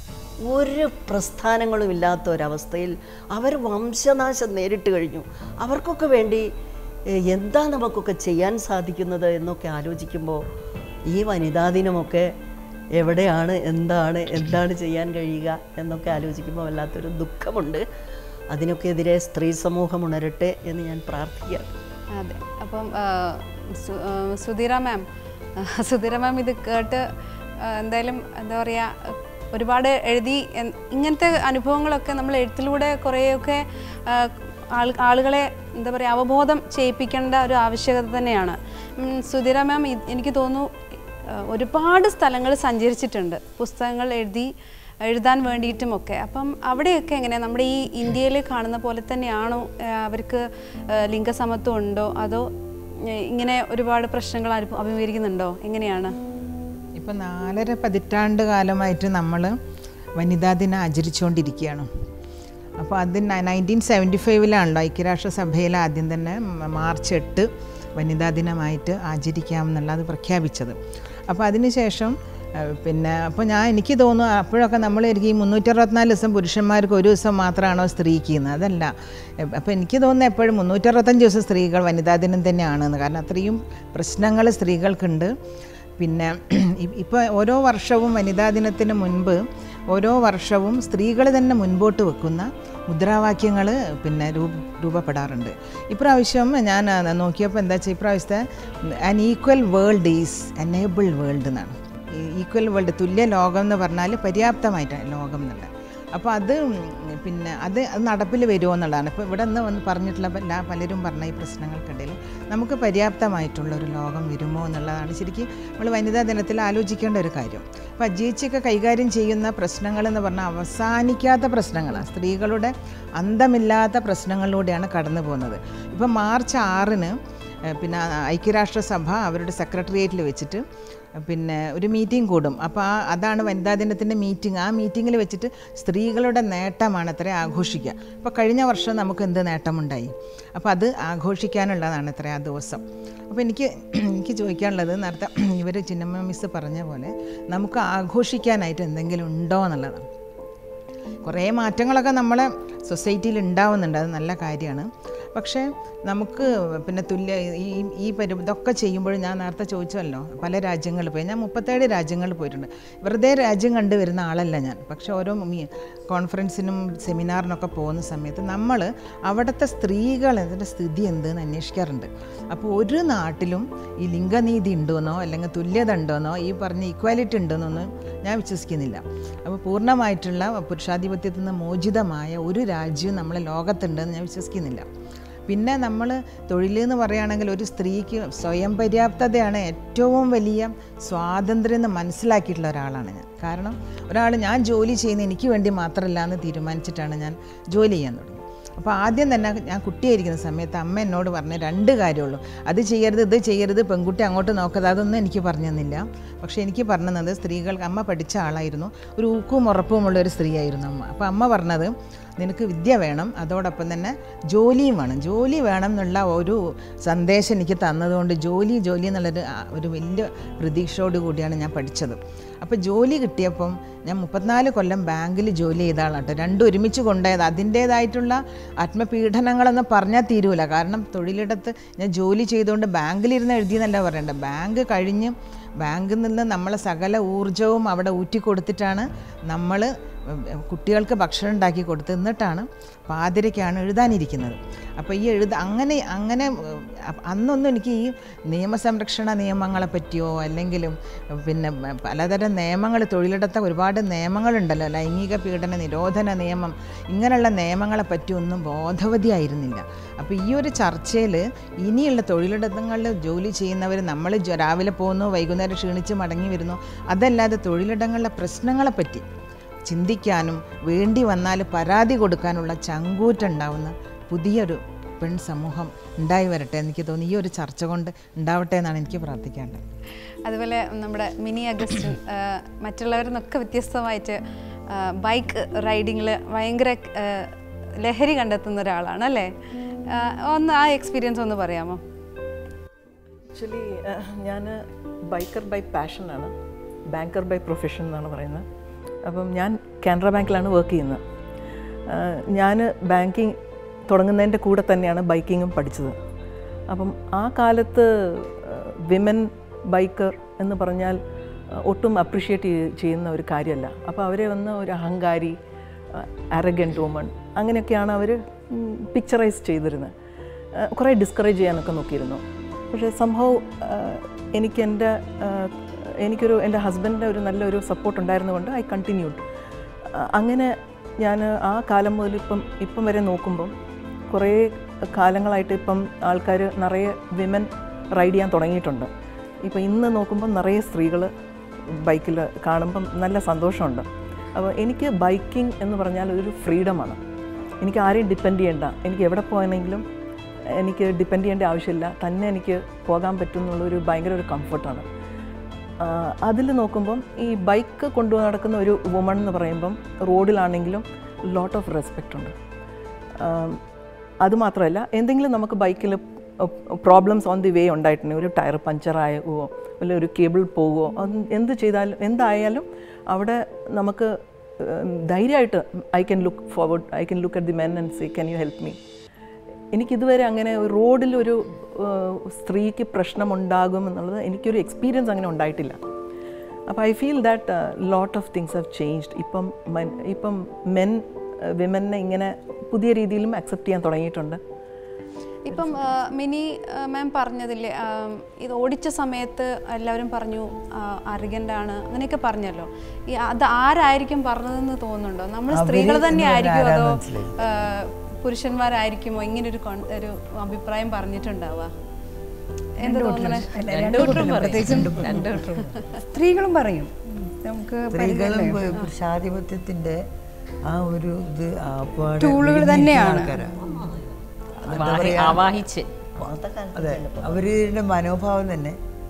ഒരു പ്രസ്ഥാനങ്ങളും ഇല്ലാത്ത ഒരവസ്ഥയിൽ അവർ വംശനാശം നേരിട്ട് കഴിഞ്ഞു അവർക്കൊക്കെ വേണ്ടി ഏഹ്, എന്താ നമുക്കൊക്കെ ചെയ്യാൻ സാധിക്കുന്നത് എന്നൊക്കെ ആലോചിക്കുമ്പോൾ ഈ വനിതാ ദിനമൊക്കെ എവിടെയാണ് എന്താണ് എന്താണ് ചെയ്യാൻ കഴിയുക എന്നൊക്കെ ആലോചിക്കുമ്പോൾ വല്ലാത്തൊരു ദുഃഖമുണ്ട് അതിനൊക്കെ എതിരെ സ്ത്രീ സമൂഹം ഉണരട്ടെ എന്ന് ഞാൻ പ്രാർത്ഥിക്കുകയാണ് അതെ അപ്പം ആ, സു- ആ, സുധീറ മാം സുധീറ മാം ഇത് കേട്ട് ആ, എന്തായാലും എന്താ പറയുക ഒരുപാട് എഴുതി എൻ- ഇങ്ങനത്തെ അനുഭവങ്ങളൊക്കെ നമ്മൾ എഴുത്തിലൂടെ കുറേയൊക്കെ ആ, ആൾ ആളുകളെ എന്താ പറയുക അവബോധം ചെയ്യിപ്പിക്കേണ്ട ഒരു ആവശ്യകത തന്നെയാണ് ഉം, സുധീറ മാം ഇത് എനിക്ക് തോന്നുന്നു ആ, ഒരുപാട് സ്ഥലങ്ങൾ സഞ്ചരിച്ചിട്ടുണ്ട് പുസ്തകങ്ങൾ എഴുതി എഴുതാൻ വേണ്ടിയിട്ടുമൊക്കെ അപ്പം അവിടെയൊക്കെ എങ്ങനെയാണ് നമ്മുടെ ഈ ഇന്ത്യയിൽ കാണുന്ന പോലെ തന്നെയാണോ ആ, അവർക്ക് ആ, ലിംഗസമത്വം ഉണ്ടോ അതോ ആ, ഇങ്ങനെ ഒരുപാട് പ്രശ്നങ്ങൾ അനുഭ- അഭിമുഖീകരിക്കുന്നുണ്ടോ എങ്ങനെയാണ് ഇപ്പം നാലര പതിറ്റാണ്ട് കാലമായിട്ട് നമ്മൾ വനിതാ ദിനം ആചരിച്ചുകൊണ്ടിരിക്കുകയാണ് അപ്പോൾ അത് നയൻറ്റീൻ സെവൻറ്റി ഫൈവിലാണല്ലോ ഐക്യരാഷ്ട്രസഭയിൽ ആദ്യം തന്നെ മ- മാർച്ച് എട്ട് വനിതാ ദിനമായിട്ട് ആചരിക്കാമെന്നുള്ളത് പ്രഖ്യാപിച്ചത് അപ്പോൾ അതിനുശേഷം ഏഹ്, പിന്നെ അപ്പോൾ ഞാൻ എനിക്ക് തോന്നുന്നു അപ്പോഴൊക്കെ നമ്മൾ എനിക്ക് ഈ മുന്നൂറ്ററുപത്തിനാല് ദിവസം പുരുഷന്മാർക്ക് ഒരു ദിവസം മാത്രമാണോ സ്ത്രീക്ക് എന്ന് അതല്ല അപ്പോൾ എനിക്ക് തോന്നുന്നു എപ്പോഴും മുന്നൂറ്ററുപത്തഞ്ച് ദിവസം സ്ത്രീകൾ വനിതാ ദിനം തന്നെയാണെന്ന് കാരണം അത്രയും പ്രശ്നങ്ങൾ സ്ത്രീകൾക്കുണ്ട് പിന്നെ ഇപ്പോൾ ഓരോ വർഷവും വനിതാ ദിനത്തിന് മുൻപ് ഓരോ വർഷവും സ്ത്രീകൾ തന്നെ മുൻപോട്ട് വെക്കുന്ന മുദ്രാവാക്യങ്ങൾ പിന്നെ രൂപ രൂപപ്പെടാറുണ്ട് ഇപ്രാവശ്യം ഞാൻ ആ, നോക്കിയപ്പോൾ എന്താ വെച്ചാൽ ഇപ്രാവശ്യത്തെ an equal world is enable world എന്നാണ് ഈക്വൽ വേൾഡ് തുല്യ ലോകം എന്ന് പറഞ്ഞാൽ പര്യാപ്തമായിട്ടാണ് ലോകം എന്നുള്ളത് അപ്പോൾ അത് ഉം, പിന്നെ അത് അത് നടപ്പിൽ വരുമോ എന്നുള്ളതാണ് ഇപ്പോൾ ഇവിടെ നിന്ന് വന്ന് പറഞ്ഞിട്ടുള്ള എല്ലാ പലരും പറഞ്ഞ ഈ പ്രശ്നങ്ങൾക്കിടയിൽ നമുക്ക് പര്യാപ്തമായിട്ടുള്ള ഒരു ലോകം വരുമോ എന്നുള്ളതാണ് ശരിക്കും നമ്മൾ വനിതാ ദിനത്തിൽ ആലോചിക്കേണ്ട ഒരു കാര്യം അപ്പോൾ അജീച്ചൊക്കെ കൈകാര്യം ചെയ്യുന്ന പ്രശ്നങ്ങൾ എന്ന് പറഞ്ഞാൽ അവസാനിക്കാത്ത പ്രശ്നങ്ങളാണ് സ്ത്രീകളുടെ അന്തമില്ലാത്ത പ്രശ്നങ്ങളിലൂടെയാണ് കടന്നു പോകുന്നത് ഇപ്പം മാർച്ച് ആറിന് ഏഹ് പിന്നെ ഐക്യരാഷ്ട്രസഭ അവരുടെ സെക്രട്ടേറിയറ്റിൽ വെച്ചിട്ട് പിന്നെ ഒരു മീറ്റിംഗ് കൂടും അപ്പോൾ ആ അതാണ് വനിതാ ദിനത്തിൻ്റെ മീറ്റിംഗ് ആ മീറ്റിങ്ങിൽ വെച്ചിട്ട് സ്ത്രീകളുടെ നേട്ടമാണ് അത്ര ആഘോഷിക്കുക അപ്പോൾ കഴിഞ്ഞ വർഷം നമുക്ക് എന്ത് നേട്ടമുണ്ടായി അപ്പോൾ അത് ആഘോഷിക്കാനുള്ളതാണ് അത്ര ആ ദിവസം അപ്പോൾ എനിക്ക് എനിക്ക് ചോദിക്കാനുള്ളത് നേരത്തെ ഇവർ ചിന്നമ്മ മിസ് പറഞ്ഞ പോലെ നമുക്ക് ആഘോഷിക്കാനായിട്ട് എന്തെങ്കിലും ഉണ്ടോ എന്നുള്ളതാണ് കുറേ മാറ്റങ്ങളൊക്കെ നമ്മളെ സൊസൈറ്റിയിൽ ഉണ്ടാവുന്നുണ്ട് അത് നല്ല കാര്യമാണ് പക്ഷേ നമുക്ക് പിന്നെ തുല്യ ഈ ഈ പരി ഇതൊക്കെ ചെയ്യുമ്പോൾ ഞാൻ നേരത്തെ ചോദിച്ചല്ലോ പല രാജ്യങ്ങളിൽ പോയി ഞാൻ മുപ്പത്തേഴ് രാജ്യങ്ങളിൽ പോയിട്ടുണ്ട് വെറുതെ രാജ്യം കണ്ടു വരുന്ന ആളല്ല ഞാൻ പക്ഷേ ഓരോ മീ കോൺഫറൻസിനും സെമിനാറിനൊക്കെ പോകുന്ന സമയത്ത് നമ്മൾ അവിടുത്തെ സ്ത്രീകൾ അതിൻ്റെ സ്ഥിതി എന്തെന്ന് അന്വേഷിക്കാറുണ്ട് അപ്പോൾ ഒരു നാട്ടിലും ഈ ലിംഗനീതി ഉണ്ടോയെന്നോ അല്ലെങ്കിൽ തുല്യത ഉണ്ടോയെന്നോ ഈ പറഞ്ഞ ഈക്വാലിറ്റി ഉണ്ടോയെന്നൊന്നും ഞാൻ വിശ്വസിക്കുന്നില്ല അപ്പോൾ പൂർണ്ണമായിട്ടുള്ള പുരുഷാധിപത്യത്തിൽ നിന്ന് മോചിതമായ ഒരു രാജ്യവും നമ്മളെ ലോകത്തുണ്ടെന്ന് ഞാൻ വിശ്വസിക്കുന്നില്ല പിന്നെ നമ്മൾ തൊഴിലെന്ന് പറയുകയാണെങ്കിൽ ഒരു സ്ത്രീക്ക് സ്വയം പര്യാപ്തതയാണ് ഏറ്റവും വലിയ സ്വാതന്ത്ര്യം എന്ന് മനസ്സിലാക്കിയിട്ടുള്ള ഒരാളാണ് ഞാൻ കാരണം ഒരാൾ ഞാൻ ജോലി ചെയ്യുന്ന എനിക്ക് വേണ്ടി മാത്രമല്ല എന്ന് തീരുമാനിച്ചിട്ടാണ് ഞാൻ ജോലി ചെയ്യാൻ തുടങ്ങി അപ്പോൾ ആദ്യം തന്നെ ഞാൻ കുട്ടിയായിരിക്കുന്ന സമയത്ത് അമ്മ എന്നോട് പറഞ്ഞ രണ്ട് കാര്യമുള്ളൂ അത് ചെയ്യരുത് ഇത് ചെയ്യരുത് പെൺകുട്ടി അങ്ങോട്ട് നോക്കരുത് അതൊന്നും എനിക്ക് പറഞ്ഞു തന്നില്ല പക്ഷേ എനിക്ക് പറഞ്ഞു തന്നത് സ്ത്രീകൾക്ക് അമ്മ പഠിച്ച ആളായിരുന്നു ഒരു ഊക്കും ഉറപ്പുമുള്ള ഒരു സ്ത്രീയായിരുന്നു അമ്മ അപ്പോൾ അമ്മ പറഞ്ഞത് നിനക്ക് വിദ്യ വേണം അതോടൊപ്പം തന്നെ ജോലിയും വേണം ജോലി വേണം എന്നുള്ള ഒരു സന്ദേശം എനിക്ക് തന്നതുകൊണ്ട് ജോലി ജോലി എന്നുള്ളൊരു ആ, ഒരു വലിയ പ്രതീക്ഷയോട് കൂടിയാണ് ഞാൻ പഠിച്ചത് അപ്പോൾ ജോലി കിട്ടിയപ്പം ഞാൻ മുപ്പത്തിനാല് കൊല്ലം ബാങ്കിൽ ജോലി ചെയ്ത ആളാട്ടോ രണ്ടും ഒരുമിച്ച് കൊണ്ടുപോയത് അതിൻ്റേതായിട്ടുള്ള ആത്മപീഡനങ്ങളെന്ന് പറഞ്ഞാൽ തീരൂല കാരണം തൊഴിലിടത്ത് ഞാൻ ജോലി ചെയ്തുകൊണ്ട് ബാങ്കിലിരുന്ന് എഴുതിയെന്നല്ല പറയണ്ടത് ബാങ്ക് കഴിഞ്ഞ് ബാങ്കിൽ നിന്ന് നമ്മളെ സകല ഊർജവും അവിടെ ഊറ്റി കൊടുത്തിട്ടാണ് നമ്മൾ കുട്ടികൾക്ക് ഭക്ഷണം ഉണ്ടാക്കി കൊടുത്ത് എന്നിട്ടാണ് പാതിരയ്ക്കാണ് എഴുതാനിരിക്കുന്നത് അപ്പോൾ ഈ എഴുത അങ്ങനെ അങ്ങനെ ഉം, അ- അന്നൊന്നും എനിക്ക് ഈ നിയമസംരക്ഷണ നിയമങ്ങളെ പറ്റിയോ അല്ലെങ്കിലും പിന്നെ മ- പലതരം നിയമങ്ങൾ തൊഴിലിടത്തെ ഒരുപാട് നിയമങ്ങളുണ്ടല്ലോ ലൈംഗിക പീഡന നിരോധന നിയമം ഇങ്ങനെയുള്ള നിയമങ്ങളെ പറ്റിയൊന്നും ബോധവതിയായിരുന്നില്ല അപ്പോൾ ഈ ഒരു ചർച്ചയിൽ ഇനിയുള്ള തൊഴിലിടങ്ങളിൽ ജോലി ചെയ്യുന്നവർ നമ്മൾ ജ- രാവിലെ പോകുന്നു വൈകുന്നേരം ക്ഷീണിച്ച് മടങ്ങി വരുന്നു അതല്ലാതെ തൊഴിലിടങ്ങളിലെ പ്രശ്നങ്ങളെ പറ്റി ചിന്തിക്കാനും വേണ്ടി വന്നാൽ പരാതി കൊടുക്കാനുള്ള ചങ്കൂറ്റുണ്ടാവുന്ന പുതിയൊരു പെൺ സമൂഹം ഉണ്ടായി വരട്ടെ എനിക്ക് തോന്നി ഈ ഒരു ചർച്ച കൊണ്ട് ഉണ്ടാവട്ടെ എന്നാണ് എനിക്ക് പ്രാർത്ഥിക്കേണ്ടത് അതുപോലെ നമ്മുടെ മിനി അഗസ്റ്റിൻ ആ, മറ്റുള്ളവരിൽ നിന്നൊക്കെ വ്യത്യസ്തമായിട്ട് ബൈക്ക് റൈഡിങ്ങിൽ ഭയങ്കര ആ, ലഹരി കണ്ടെത്തുന്ന ഒരാളാണ് അല്ലേ ആ, ഒന്ന് ആ എക്സ്പീരിയൻസ് ഒന്ന് പറയാമോ ആക്ച്വലി ഞാൻ ബൈക്കർ ബൈ പാഷനാണ് ബാങ്കർ ബൈ പ്രൊഫഷൻ എന്നാണ് പറയുന്നത് അപ്പം ഞാൻ കാനറ ബാങ്കിലാണ് വർക്ക് ചെയ്യുന്നത് ഞാൻ ബാങ്കിങ് തുടങ്ങുന്നതിൻ്റെ കൂടെ തന്നെയാണ് ബൈക്കിങ്ങും പഠിച്ചത് അപ്പം ആ കാലത്ത് വിമൻ ബൈക്കർ എന്ന് പറഞ്ഞാൽ ആ, ഒട്ടും അപ്രിഷ്യേറ്റ് ചെയ്യുന്ന ഒരു കാര്യമല്ല അപ്പോൾ അവരെ വന്ന് ഒരു അഹങ്കാരി അരഗൻറ്റ് വുമൺ അങ്ങനെയൊക്കെയാണ് അവർ പിക്ചറൈസ് ചെയ്തിരുന്നത് ആ, കുറേ ഡിസ്കറേജ് ചെയ്യാനൊക്കെ നോക്കിയിരുന്നു പക്ഷേ സംഭവം എനിക്ക് എൻ്റെ ആ, എനിക്കൊരു എൻ്റെ ഹസ്ബൻഡിൻ്റെ ഒരു നല്ലൊരു സപ്പോർട്ട് ഉണ്ടായിരുന്നുകൊണ്ട് ഐ കണ്ടിന്യൂഡ് അങ്ങനെ ഞാൻ ആ കാലം മുതൽ ഇപ്പം ഇപ്പം വരെ നോക്കുമ്പം കുറേ കാലങ്ങളായിട്ട് ഇപ്പം ആൾക്കാർ നിറയെ വിമൻ റൈഡ് ചെയ്യാൻ തുടങ്ങിയിട്ടുണ്ട് ഇപ്പം ഇന്ന് നോക്കുമ്പം നിറയെ സ്ത്രീകൾ ബൈക്കിൽ കാണുമ്പം നല്ല സന്തോഷമുണ്ട് അപ്പോൾ എനിക്ക് ബൈക്കിംഗ് എന്ന് പറഞ്ഞാൽ ഒരു ഫ്രീഡമാണ് എനിക്ക് ആരെയും ഡിപ്പെൻഡ് ചെയ്യേണ്ട എനിക്ക് എവിടെ പോകണമെങ്കിലും എനിക്ക് ഡിപ്പെൻഡ് ചെയ്യേണ്ട ആവശ്യമില്ല തന്നെ എനിക്ക് പോകാൻ പറ്റും എന്നുള്ളൊരു ഭയങ്കര ഒരു കംഫർട്ടാണ് അതിൽ നോക്കുമ്പം ഈ ബൈക്ക് കൊണ്ടു നടക്കുന്ന ഒരു വുമൺ എന്ന് പറയുമ്പം റോഡിലാണെങ്കിലും ലോട്ട് ഓഫ് റെസ്പെക്റ്റ് ഉണ്ട് ആം, അതുമാത്രമല്ല എന്തെങ്കിലും നമുക്ക് ബൈക്കിൽ പ്രോബ്ലംസ് ഓൺ ദി വേ ഉണ്ടായിട്ടുണ്ടെങ്കിൽ ഒരു ടയർ പഞ്ചറായോ അല്ല ഒരു കേബിൾ പോവുമോ അത് എന്ത് ചെയ്താലും എന്തായാലും അവിടെ നമുക്ക് ഉം, ധൈര്യമായിട്ട് I can look forward I can look at the men and say can you help me എനിക്കിതുവരെ അങ്ങനെ റോഡിൽ ഒരു ഏഹ്, സ്ത്രീക്ക് പ്രശ്നമുണ്ടാകും എന്നുള്ളത് എനിക്കൊരു എക്സ്പീരിയൻസ് അങ്ങനെ ഉണ്ടായിട്ടില്ല അപ്പോൾ I feel that lot of things have changed ഇപ്പം men ഇപ്പം മെൻ വിമനെ ഇങ്ങനെ പുതിയ രീതിയിലും അക്സെപ്റ്റ് ചെയ്യാൻ തുടങ്ങിയിട്ടുണ്ട് ഇപ്പം ആ, മിനി മാം പറഞ്ഞതില്ലേ ആ, ഇത് ഓടിച്ച സമയത്ത് എല്ലാവരും പറഞ്ഞു അർഗൻ്റാണ് അങ്ങനെയൊക്കെ പറഞ്ഞല്ലോ ഈ അത് ആരായിരിക്കും പറഞ്ഞതെന്ന് തോന്നുന്നുണ്ടോ നമ്മൾ അവര് സ്ത്രീകൾ തന്നെ എന്ന് ആയിരിക്കും പറഞ്ഞാൽ അതോ ആരാ മനസ്സിലായി? ആ, പുരുഷന്മാരായിരിക്കുമോ ഇങ്ങനെ ഒരു കോൺ- ഒരു അഭിപ്രായം പറഞ്ഞിട്ടുണ്ടാവുക എന്താ തോന്നുന്നത് രണ്ടു കൂട്ടരും പറയും രണ്ടു കൂട്ടരും സ്ത്രീകളും പറയും നമുക്ക് സ്ത്രീകളും പുരുഷാധിപത്യത്തിന്റെ ആ ഒരു ഇത് ആപ്പാടെ ടൂളുകൾ വിഴുങ്ങിയിരിക്കുന്ന തന്നെയാണ്. ആൾക്കാരാ. എന്താ വാഹി- പറയാ? ആവാഹിച്ച് അന്നത്തെ കാലത്ത് അതെ അവരുടെ മനോഭാവം തന്നെ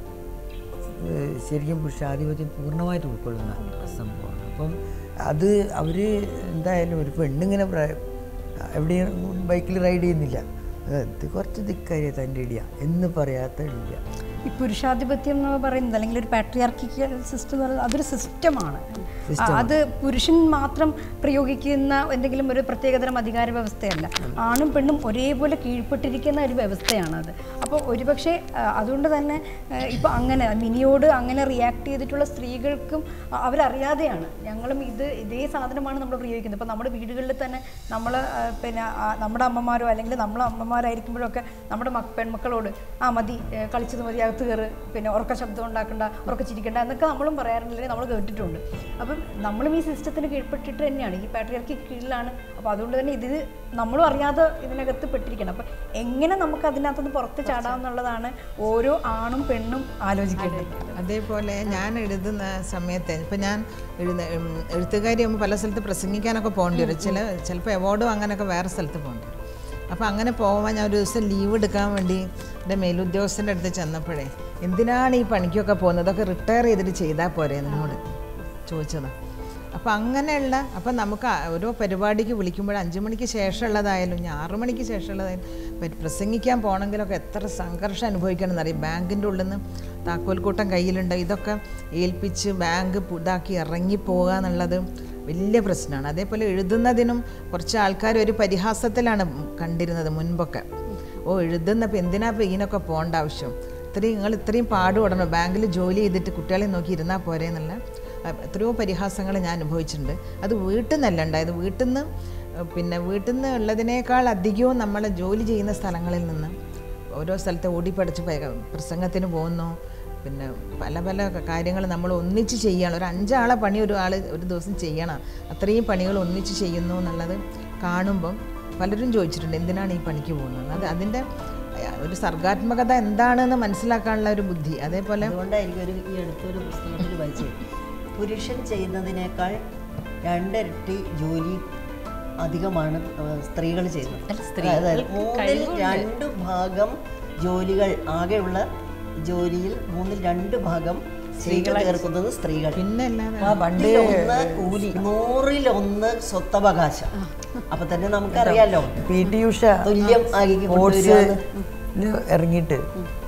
ഏഹ്, ശരിക്കും പുരുഷാധിപത്യം പൂർണ്ണമായിട്ട് ഉൾക്കൊള്ളുന്ന സംഭവമാണ് അപ്പം അത് അവർ എന്തായാലും ഒരു പെണ്ണിങ്ങനെ പ്ര- എവിടെയും ബൈക്കിൽ റൈഡ് ചെയ്യുന്നില്ല ഇത് കുറച്ച് ധിക്കാരിയ തൻ്റെ ഇടിയ എന്ന് പറയാത്ത ഇല്ല ഈ പുരുഷാധിപത്യം എന്ന് പറയുന്നത് അല്ലെങ്കിൽ ഒരു പാട്രിയാർക്കിക്കൽ സിസ്റ്റം എന്ന് പറയുന്നത് അതൊരു സിസ്റ്റമാണ് അത് പുരുഷൻ മാത്രം പ്രയോഗിക്കുന്ന എന്തെങ്കിലും ഒരു പ്രത്യേകതരം അധികാര വ്യവസ്ഥയല്ല ആണും പെണ്ണും ഒരേപോലെ കീഴ്പ്പെട്ടിരിക്കുന്ന ഒരു വ്യവസ്ഥയാണ് അത് അപ്പോൾ ഒരുപക്ഷെ ആ, അതുകൊണ്ട് തന്നെ ഇപ്പോൾ അങ്ങനെ മിനിയോട് അങ്ങനെ റിയാക്ട് ചെയ്തിട്ടുള്ള സ്ത്രീകൾക്കും അ- അവരറിയാതെയാണ് ഞങ്ങളും ഇത് ഇതേ സാധനമാണ് നമ്മൾ പ്രയോഗിക്കുന്നത് ഇപ്പോൾ നമ്മുടെ വീടുകളിൽ തന്നെ നമ്മൾ പിന്നെ ആ, നമ്മുടെ അമ്മമാരോ അല്ലെങ്കിൽ നമ്മളെ അമ്മമാരായിരിക്കുമ്പോഴൊക്കെ നമ്മുടെ മക്ക പെൺമക്കളോട് ആ മതി ഏ, കളിച്ചത് മതി അകത്ത് കയറ് പിന്നെ ഉറക്ക ശബ്ദം ഉണ്ടാക്കണ്ട ഉറക്ക ചിരിക്കണ്ട എന്നൊക്കെ നമ്മളും പറയാറുണ്ടെങ്കിൽ നമ്മൾ കേട്ടിട്ടുണ്ട് അപ്പം നമ്മളും ഈ സിസ്റ്റത്തിന് കീഴ്പ്പെട്ടിട്ട് തന്നെയാണ് ഈ പാട്രിയാർക്കി കീഴിലാണ് അപ്പോൾ അതുകൊണ്ട് തന്നെ ഇത് നമ്മളും അറിയാതെ ഇതിനകത്ത് പെട്ടിരിക്കണം അപ്പം എങ്ങനെ നമുക്ക് അതിനകത്തുനിന്ന് പുറത്ത് ചാടാമെന്നുള്ളതാണ് ഓരോ ആണും പെണ്ണും ആലോചിക്കേണ്ടത് അതേപോലെ ഞാൻ എഴുതുന്ന സമയത്ത് ഇപ്പം ഞാൻ എഴുത ഉം, എഴുത്തുകാരിയാകുമ്പോൾ പല സ്ഥലത്ത് പ്രസംഗിക്കാനൊക്കെ പോകേണ്ടി വരും ചില ചിലപ്പോൾ അവാർഡും അങ്ങനെയൊക്കെ വേറെ സ്ഥലത്ത് പോകേണ്ടി വരും അപ്പോൾ അങ്ങനെ പോകുമ്പോൾ ഞാൻ ഒരു ദിവസം ലീവ് എടുക്കാൻ വേണ്ടി എൻ്റെ മേലുദ്യോഗസ്ഥൻ്റെ അടുത്ത് ചെന്നപ്പോഴേ എന്തിനാണ് ഈ പണിക്കൊക്കെ പോകുന്നത് അതൊക്കെ റിട്ടയർ ചെയ്തിട്ട് ചെയ്താൽ പോരെ എന്നോട് ചോദിച്ചതാണ് അപ്പോൾ അങ്ങനെയുള്ള അപ്പം നമുക്ക് ആ ഓരോ പരിപാടിക്ക് വിളിക്കുമ്പോൾ അഞ്ച് മണിക്ക് ശേഷമുള്ളതായാലും ഇനി ആറു മണിക്ക് ശേഷമുള്ളതായാലും പ- പ്രസംഗിക്കാൻ പോകണമെങ്കിലൊക്കെ എത്ര സംഘർഷം അനുഭവിക്കണം എന്നറിയാം ബാങ്കിൻ്റെ ഉള്ളിൽ നിന്ന് താക്കോൽക്കൂട്ടം കയ്യിലുണ്ട് ഇതൊക്കെ ഏൽപ്പിച്ച് ബാങ്ക് പു- ഇതാക്കി ഇറങ്ങി പോകുക എന്നുള്ളത് വലിയ പ്രശ്നമാണ് അതേപോലെ എഴുതുന്നതിനും കുറച്ച് ആൾക്കാർ ഒരു പരിഹാസത്തിലാണ് കണ്ടിരുന്നത് മുൻപൊക്കെ ഓ എഴുതുന്നപ്പോൾ എന്തിനാ ഇപ്പോൾ ഇതിനൊക്കെ പോകേണ്ട ആവശ്യം ഇത്രയും നിങ്ങൾ ഇത്രയും പാടുപെടണം ബാങ്കിൽ ജോലി ചെയ്തിട്ട് കുട്ടികളെ നോക്കി ഇരുന്നാൽ പോരെ എന്നുള്ള അഹ് എത്രയോ പരിഹാസങ്ങൾ ഞാൻ അനുഭവിച്ചിട്ടുണ്ട് അത് വീട്ടിൽ നിന്നല്ല ഉണ്ടായത് വീട്ടിൽ നിന്ന് അഹ് പിന്നെ വീട്ടിൽ നിന്ന് ഉള്ളതിനേക്കാൾ അധികവും നമ്മൾ ജോലി ചെയ്യുന്ന സ്ഥലങ്ങളിൽ നിന്ന് ഓരോ സ്ഥലത്ത് ഓടിപ്പടച്ച് പ- പ്രസംഗത്തിന് പോകുന്നു പിന്നെ പല പല കാര്യങ്ങൾ നമ്മൾ ഒന്നിച്ച് ചെയ്യണം ഒരു അഞ്ചാളെ പണി ഒരു ആൾ ഒരു ദിവസം ചെയ്യണം അത്രയും പണികൾ ഒന്നിച്ച് ചെയ്യുന്നു എന്നുള്ളത് കാണുമ്പം പലരും ചോദിച്ചിട്ടുണ്ട് എന്തിനാണ് ഈ പണിക്ക് പോകുന്നത് അത് അതിൻ്റെ അഹ് ഒരു സർഗാത്മകത എന്താണെന്ന് മനസ്സിലാക്കാനുള്ള ഒരു ബുദ്ധി അതേപോലെ അതുകൊണ്ടായിരിക്കും ഒരു ഈ അടുത്തൊരു പുസ്തകത്തിൽ വായിച്ചത് പുരുഷൻ ചെയ്യുന്നതിനേക്കാൾ രണ്ടിരട്ടി ജോലി അധികമാണ് സ്ത്രീകൾ ചെയ്യുന്നത് അതായത് മൂന്നിൽ രണ്ട് ഭാഗം ജോലികൾ ആകെയുള്ള ജോലിയിൽ മൂന്നിൽ രണ്ട് ഭാഗം സ്ത്രീകൾ തീർക്കുന്നത് സ്ത്രീകൾ പിന്നെ അല്ലാതെ ആ പണ്ട് പത്തിലൊന്ന് കൂലി നൂറിലൊന്ന് സ്വത്തവകാശം അപ്പൊ തന്നെ നമുക്കറിയാലോ പി ടി ഉഷ തുല്യം ആക്കി സ്പോർട്സിൽ ഇറങ്ങിയിട്ട്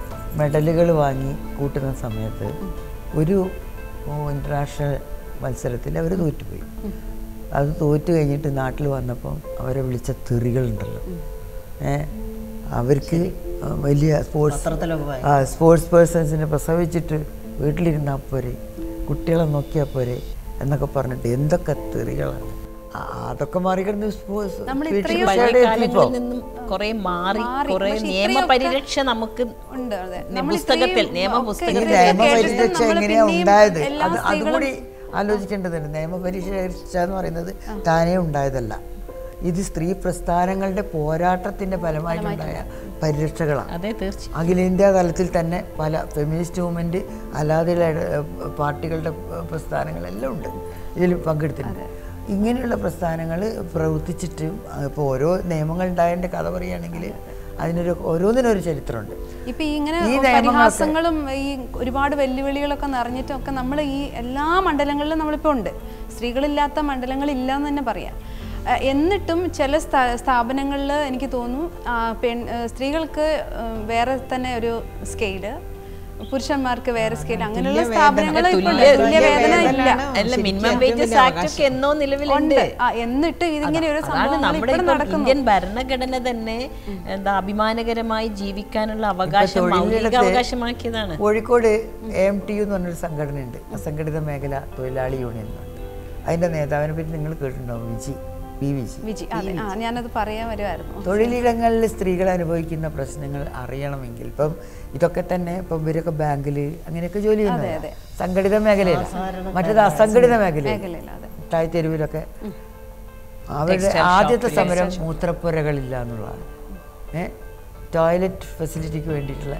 മെഡലുകൾ വാങ്ങി കൂട്ടുന്ന സമയത്ത് ഒരു ഇൻ്റർനാഷണൽ മത്സരത്തിൽ അവർ തോറ്റുപോയി അത് തോറ്റു കഴിഞ്ഞിട്ട് നാട്ടിൽ വന്നപ്പോൾ അവരെ വിളിച്ച തെറികളുണ്ടല്ലോ ഏ അവർക്ക് വലിയ സ്പോർട്സ് പത്രത്തിലൊക്കെ വായി ആ സ്പോർട്സ് പേഴ്സൺസിനെ പ്രസവിച്ചിട്ട് വീട്ടിലിരുന്നാൽ പോരെ കുട്ടികളെ നോക്കിയാൽ പോരെ എന്നൊക്കെ പറഞ്ഞിട്ട് എന്തൊക്കെ തെറികളാണ് ആ, അതൊക്കെ മറികടന്ന് സ്പോർട്സ് നമ്മൾ പി ടി ഇത്രയും ഉഷയുടെ കാലങ്ങളിൽ എത്തിയപ്പോ നിന്നും കുറെ മാറി മാറി. കുറെ പക്ഷേ നിയമപരിരക്ഷ നമുക്ക് ഉണ്ട് അതെ നി- നമ്മൾ പുസ്തകത്തിൽ ഇത്രയും നിയമ ഒക്കെ ഈ പുസ്തകത്തിൽ ഇതൊക്കെ കേട്ടിട്ടും നിയമപരിരക്ഷ നമ്മള് എങ്ങനെയാ പിന്നെയും ഉണ്ടായത് എല്ലാ അത് സ്ത്രീകളും അതുകൂടി ആലോചിക്കേണ്ടതുണ്ട് നിയമപരിരക്ഷ എന്ന് പറയുന്നത് താനേ ഉണ്ടായതല്ല ഇത് സ്ത്രീ പ്രസ്ഥാനങ്ങളുടെ പോരാട്ടത്തിന്റെ ഫലമായിട്ടുണ്ടായ പരിരക്ഷകളാണ് അതെ തീർച്ചയായും അഖിലേന്ത്യാ തലത്തിൽ തന്നെ പല ഫെമിനിസ്റ്റ് മൂവ്മെൻറ്റ് അല്ലാതെ പാർട്ടികളുടെ പ്രസ്ഥാനങ്ങളെല്ലാം ഉണ്ട് ഇതിൽ പങ്കെടുത്തിട്ടുണ്ട് ഇങ്ങനെയുള്ള പ്രസ്ഥാനങ്ങൾ പ്രവർത്തിച്ചിട്ടും ഇപ്പോൾ ഓരോ നിയമങ്ങൾ ഉണ്ടായതിൻ്റെ കഥ പറയുകയാണെങ്കിൽ അതിനൊരു ഓരോന്നിനൊരു ചരിത്രമുണ്ട് ഇപ്പൊ ഈ ഇങ്ങനെ ഈ നിയമങ്ങളൊക്കെ- പരിഹാസങ്ങളും ഈ ഒരുപാട് വെല്ലുവിളികളൊക്കെ നിറഞ്ഞിട്ടൊക്കെ നമ്മൾ ഈ എല്ലാ മണ്ഡലങ്ങളിലും നമ്മളിപ്പോൾ ഉണ്ട് സ്ത്രീകളില്ലാത്ത മണ്ഡലങ്ങളില്ല എന്ന് തന്നെ പറയാം ആ, എന്നിട്ടും ചില സ്ഥാ- സ്ഥാപനങ്ങളിൽ എനിക്ക് തോന്നുന്നു ആ, പെൺ ആ, സ്ത്രീകൾക്ക് ആ, വേറെ തന്നെ ഒരു സ്കെയില് പുരുഷന്മാർക്ക് വേറെ സ്കെയിൽ അങ്ങനെയുള്ള സ്ഥാപനങ്ങൾ ഇപ്പോൾ ഉണ്ട്. തുല്യ വേതന ഇല്ല അല്ല മിനിമം വേജസ് ആക്ട് ഒക്കെ എന്നോ നിലവിലുണ്ട് ഉണ്ട് ആ, എന്നിട്ട് ഇതിങ്ങനെ ഒരു അതാണ് സംഭവം നമ്മുടെ ഇപ്പോൾ ഇപ്പം നടക്കുന്നു ഇന്ത്യൻ ഭരണഘടന തന്നെ എന്താ അഭിമാനകരമായി ജീവിക്കാനുള്ള അവകാശം മൗലിക തൊഴിലിടത്ത് അവകാശമാക്കിയതാണ് കോഴിക്കോട് എം ടി യു എന്ന് പറഞ്ഞൊരു സംഘടനയുണ്ട് അസംഘടിത മേഖല തൊഴിലാളി യൂണിയൻ എന്നുണ്ട് അതിൻ്റെ നേതാവിനെ പറ്റി നിങ്ങൾ കേട്ടിട്ടുണ്ടാവും Viji P V G Viji അതെ ആ ഞാനത് പറയാൻ വരുമായിരുന്നു തൊഴിലിടങ്ങളിൽ സ്ത്രീകൾ അനുഭവിക്കുന്ന പ്രശ്നങ്ങൾ അറിയണമെങ്കിൽ ഇപ്പം ഇതൊക്കെ തന്നെ ഇപ്പം ഇവരൊക്കെ ബാങ്കിൽ അങ്ങനെയൊക്കെ ജോലി ചെയ്യുന്നത് സംഘടിത മേഖലയില്ല മറ്റേത് അസംഘടിത മേഖലയിൽ മേഖലയിൽ അതെ തായ് തെരുവിലൊക്കെ അവരുടെ ആദ്യത്തെ സമരം മൂത്രപ്പുരകളില്ല എന്നുള്ളതാണ് ഏ ടോയ്ലറ്റ് ഫെസിലിറ്റിക്ക് വേണ്ടിയിട്ടുള്ള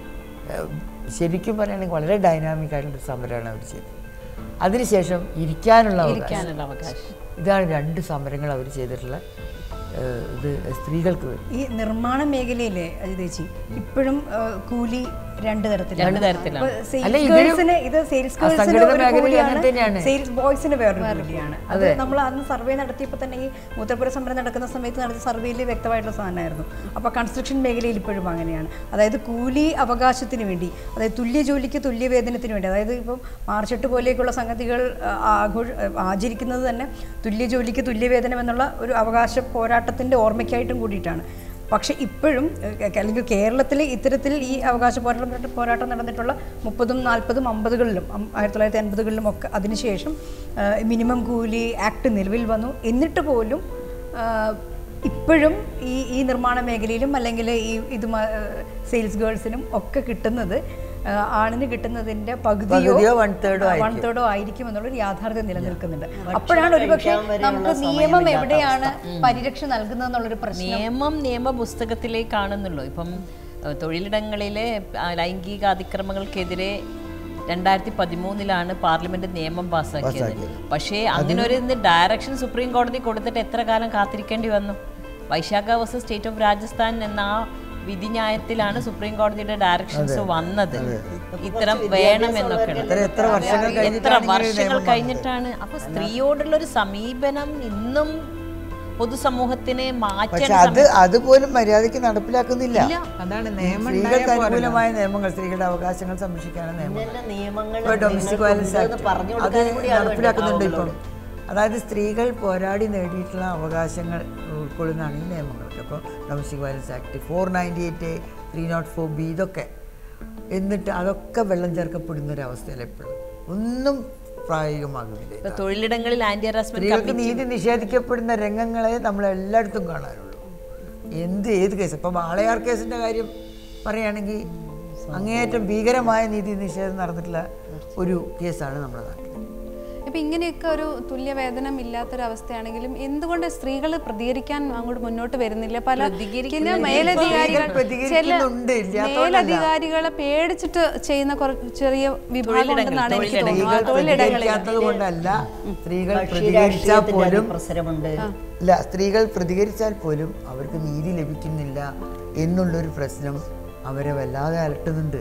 ഏ, ശരിക്കും പറയുകയാണെങ്കിൽ വളരെ ഡൈനാമിക് ആയിട്ടുള്ള ഒരു സമരമാണ് അവർ ചെയ്തത് അതിനുശേഷം ഇരിക്കാനുള്ള അവകാശം ഇരിക്കാനുള്ള അവകാശം ഇതാണ് രണ്ട് സമരങ്ങൾ അവർ ചെയ്തിട്ടുള്ള ഏ, ഇത് സ്ത്രീകൾക്ക് വേണ്ടി ഈ നിർമ്മാണ മേഖലയിലെ അജിതേച്ചി ഇപ്പോഴും ആ, കൂലി രണ്ട് തരത്തിലാണ് രണ്ട് തരത്തിലാണ്. ഇപ്പൊ sales അല്ല, ഇവരും girlsന് ഇത് സെയിൽസ് ഗേൾസിന് അസംഘടിത ഒരു മേഖലയിൽ കൂലിയാണ് അങ്ങനെ തന്നെയാണ്. സെയിൽസ് ബോയ്സിന് വേറൊരു കൂലിയാണ് അത് നമ്മൾ അന്ന് സർവേ നടത്തിയപ്പോൾ തന്നെ ഈ മൂത്രപ്പുര സമരം നടക്കുന്ന സമയത്ത് നടത്തിയ സർവേയിൽ വ്യക്തമായിട്ടുള്ള സാധനമായിരുന്നു അപ്പോൾ കൺസ്ട്രക്ഷൻ മേഖലയിൽ ഇപ്പോഴും അങ്ങനെയാണ് അതായത് കൂലി അവകാശത്തിന് വേണ്ടി അതായത് തുല്യ ജോലിക്ക് തുല്യ വേതനത്തിന് വേണ്ടി അതായത് ഇപ്പം മാർച്ചെട്ട് പോലെയൊക്കെയുള്ള സംഗതികൾ ആ, ആഘോഷ ആചരിക്കുന്നത് തന്നെ തുല്യ ജോലിക്ക് തുല്യ വേതനം എന്നുള്ള ഒരു അവകാശ പോരാട്ടത്തിൻ്റെ ഓർമ്മയ്ക്കായിട്ടും കൂടിയിട്ടാണ് പക്ഷേ ഇപ്പോഴും ഏഹ്, അല്ലെങ്കിൽ കേരളത്തിൽ ഇത്തരത്തിൽ ഈ അവകാശ പോരാട്ടം പോരാട്ടം നടന്നിട്ടുള്ള മുപ്പതും നാൽപ്പതും അമ്പതുകളിലും അം- ആയിരത്തി തൊള്ളായിരത്തി അൻപതുകളിലും ഒക്കെ അതിനുശേഷം ഏഹ്, മിനിമം കൂലി ആക്ട് നിലവിൽ വന്നു എന്നിട്ട് പോലും ഏഹ്, ഇപ്പോഴും ഈ ഈ നിർമ്മാണ മേഖലയിലും അല്ലെങ്കിൽ ഈ ഇത് സെയിൽസ് ഗേൾസിനും ഒക്കെ കിട്ടുന്നത് ഏഹ്, ആണിന് കിട്ടുന്നതിൻ്റെ പകുതിയോ പകുതിയോ one third ഓ വൺ തേർഡോ ആയിരിക്കും എന്നുള്ളൊരു യാഥാർത്ഥ്യം നിലനിൽക്കുന്നുണ്ട് അപ്പോഴാണ് ഒരുപക്ഷെ കഴിക്കാൻ വരെയുള്ള നമുക്ക് നിയമം എവിടെയാണ് പരിരക്ഷ നൽകുന്നത് എന്നുള്ളൊരു പ്രശ്നം നിയമം നിയമ പുസ്തകത്തിലേക്കാണെന്നുള്ളൂ ഇപ്പം ഏഹ്, തൊഴിലിടങ്ങളിലെ ആ, ലൈംഗിക അതിക്രമങ്ങൾക്കെതിരെ രണ്ടായിരത്തി പതിമൂന്നിലാണ് പാർലമെന്റ് നിയമം പാസ്സാക്കിയത് പക്ഷേ അങ്ങനെ ഒരു ഡയറക്ഷൻ സുപ്രീം കോടതി കൊടുത്തിട്ട് എത്ര കാലം കാത്തിരിക്കേണ്ടി വന്നു Vishaka versus state of Rajasthan എന്ന ആ വിധിന്യായത്തിലാണ് സുപ്രീം കോടതിയുടെ ഡയറക്ഷൻസ് വന്നത് ഇത്തരം വേണം എന്നൊക്കെ എത്ര എത്ര വർഷങ്ങൾ എത്ര കഴിഞ്ഞിട്ടാണ് ഇങ്ങനെ ഒരു വർഷങ്ങൾ നിയമം കഴിഞ്ഞിട്ടാണ് അപ്പൊ സ്ത്രീയോടുള്ള ഒരു സമീപനം ഇന്നും പൊതുസമൂഹത്തിന് മാറ്റാൻ പക്ഷെ അത് അതുപോലും മര്യാദയ്ക്ക് നടപ്പിലാക്കുന്നില്ല അതാണ് നിയമം സ്ത്രീകൾക്ക് അനുകൂലമായ നിയമങ്ങൾ സ്ത്രീകളുടെ അവകാശങ്ങൾ സംരക്ഷിക്കാനുള്ള നിയമങ്ങൾ ഇങ്ങനെ നിയമങ്ങൾ ഇപ്പോൾ ഡൊമസ്റ്റിക് വയലൻസ് നിങ്ങൾക്കുണ്ടെന്ന് ആക്ട് പറഞ്ഞു അത് കൊടുക്കാനും കൂടി ആൾ നടപ്പിലാക്കുന്നുണ്ട് ഇപ്പം വേണ്ടേ അതായത് സ്ത്രീകൾ പോരാടി നേടിയിട്ടുള്ള അവകാശങ്ങൾ ഉൾക്കൊള്ളുന്നതാണ് ഈ നിയമങ്ങളൊക്കെ അപ്പോൾ domestic violence act four ninety eight three naught four B ഇതൊക്കെ എന്നിട്ട് അതൊക്കെ വെള്ളം ചേർക്കപ്പെടുന്ന ഒരു അവസ്ഥയിൽ എപ്പോഴും ഒന്നും പ്രായോഗികമാകുന്നില്ല ഇപ്പൊ തൊഴിലിടങ്ങളിൽ ആന്റി ഹറാസ്മെന്റ് സ്ത്രീകൾക്ക് നീതി നിഷേധിക്കപ്പെടുന്ന രംഗങ്ങളെ നമ്മൾ എല്ലായിടത്തും കാണാനുള്ളൂ എന്ത് ഏത് കേസ് ഇപ്പം വാളയാർ കേസിൻ്റെ കാര്യം പറയുകയാണെങ്കിൽ അങ്ങേയറ്റം ഭീകരമായ നീതി നിഷേധം നടന്നിട്ടുള്ള ഒരു കേസാണ് നമ്മുടെ നാട്ടിൽ ഇപ്പൊ ഇങ്ങനെയൊക്കെ ഒരു തുല്യവേതനം ഇല്ലാത്തൊരവസ്ഥയാണെങ്കിലും എന്തുകൊണ്ട് സ്ത്രീകൾ പ്രതികരിക്കാൻ അങ്ങോട്ട് മുന്നോട്ട് വരുന്നില്ല പല പിന്നെ മേലധികാരികൾ സ്ത്രീകൾ പ്രതികരിക്കുന്നുണ്ട്, ചില ഇല്ലാത്തതുകൊണ്ടല്ല. മേലധികാരികളെ പേടിച്ചിട്ട് ചെയ്യുന്ന കുറച്ച് ചെറിയ വിഭാഗം ഉണ്ടെന്നാണ് എനിക്ക് സ്ത്രീകൾ തോന്നുന്നത് ആ തൊഴിലിടങ്ങളിൽ പ്രതികരിക്കാത്തത് കൊണ്ടല്ല സ്ത്രീകൾ കക്ഷി പ്രതികരിച്ചാൽ രാഷ്ട്രീയത്തിന്റെ പോലും അതിപ്രസരമുണ്ട് ഇല്ല സ്ത്രീകൾ പ്രതികരിച്ചാൽ പോലും അവർക്ക് നീതി ലഭിക്കുന്നില്ല എന്നുള്ളൊരു പ്രശ്നം അവരെ വല്ലാതെ അലട്ടുന്നുണ്ട്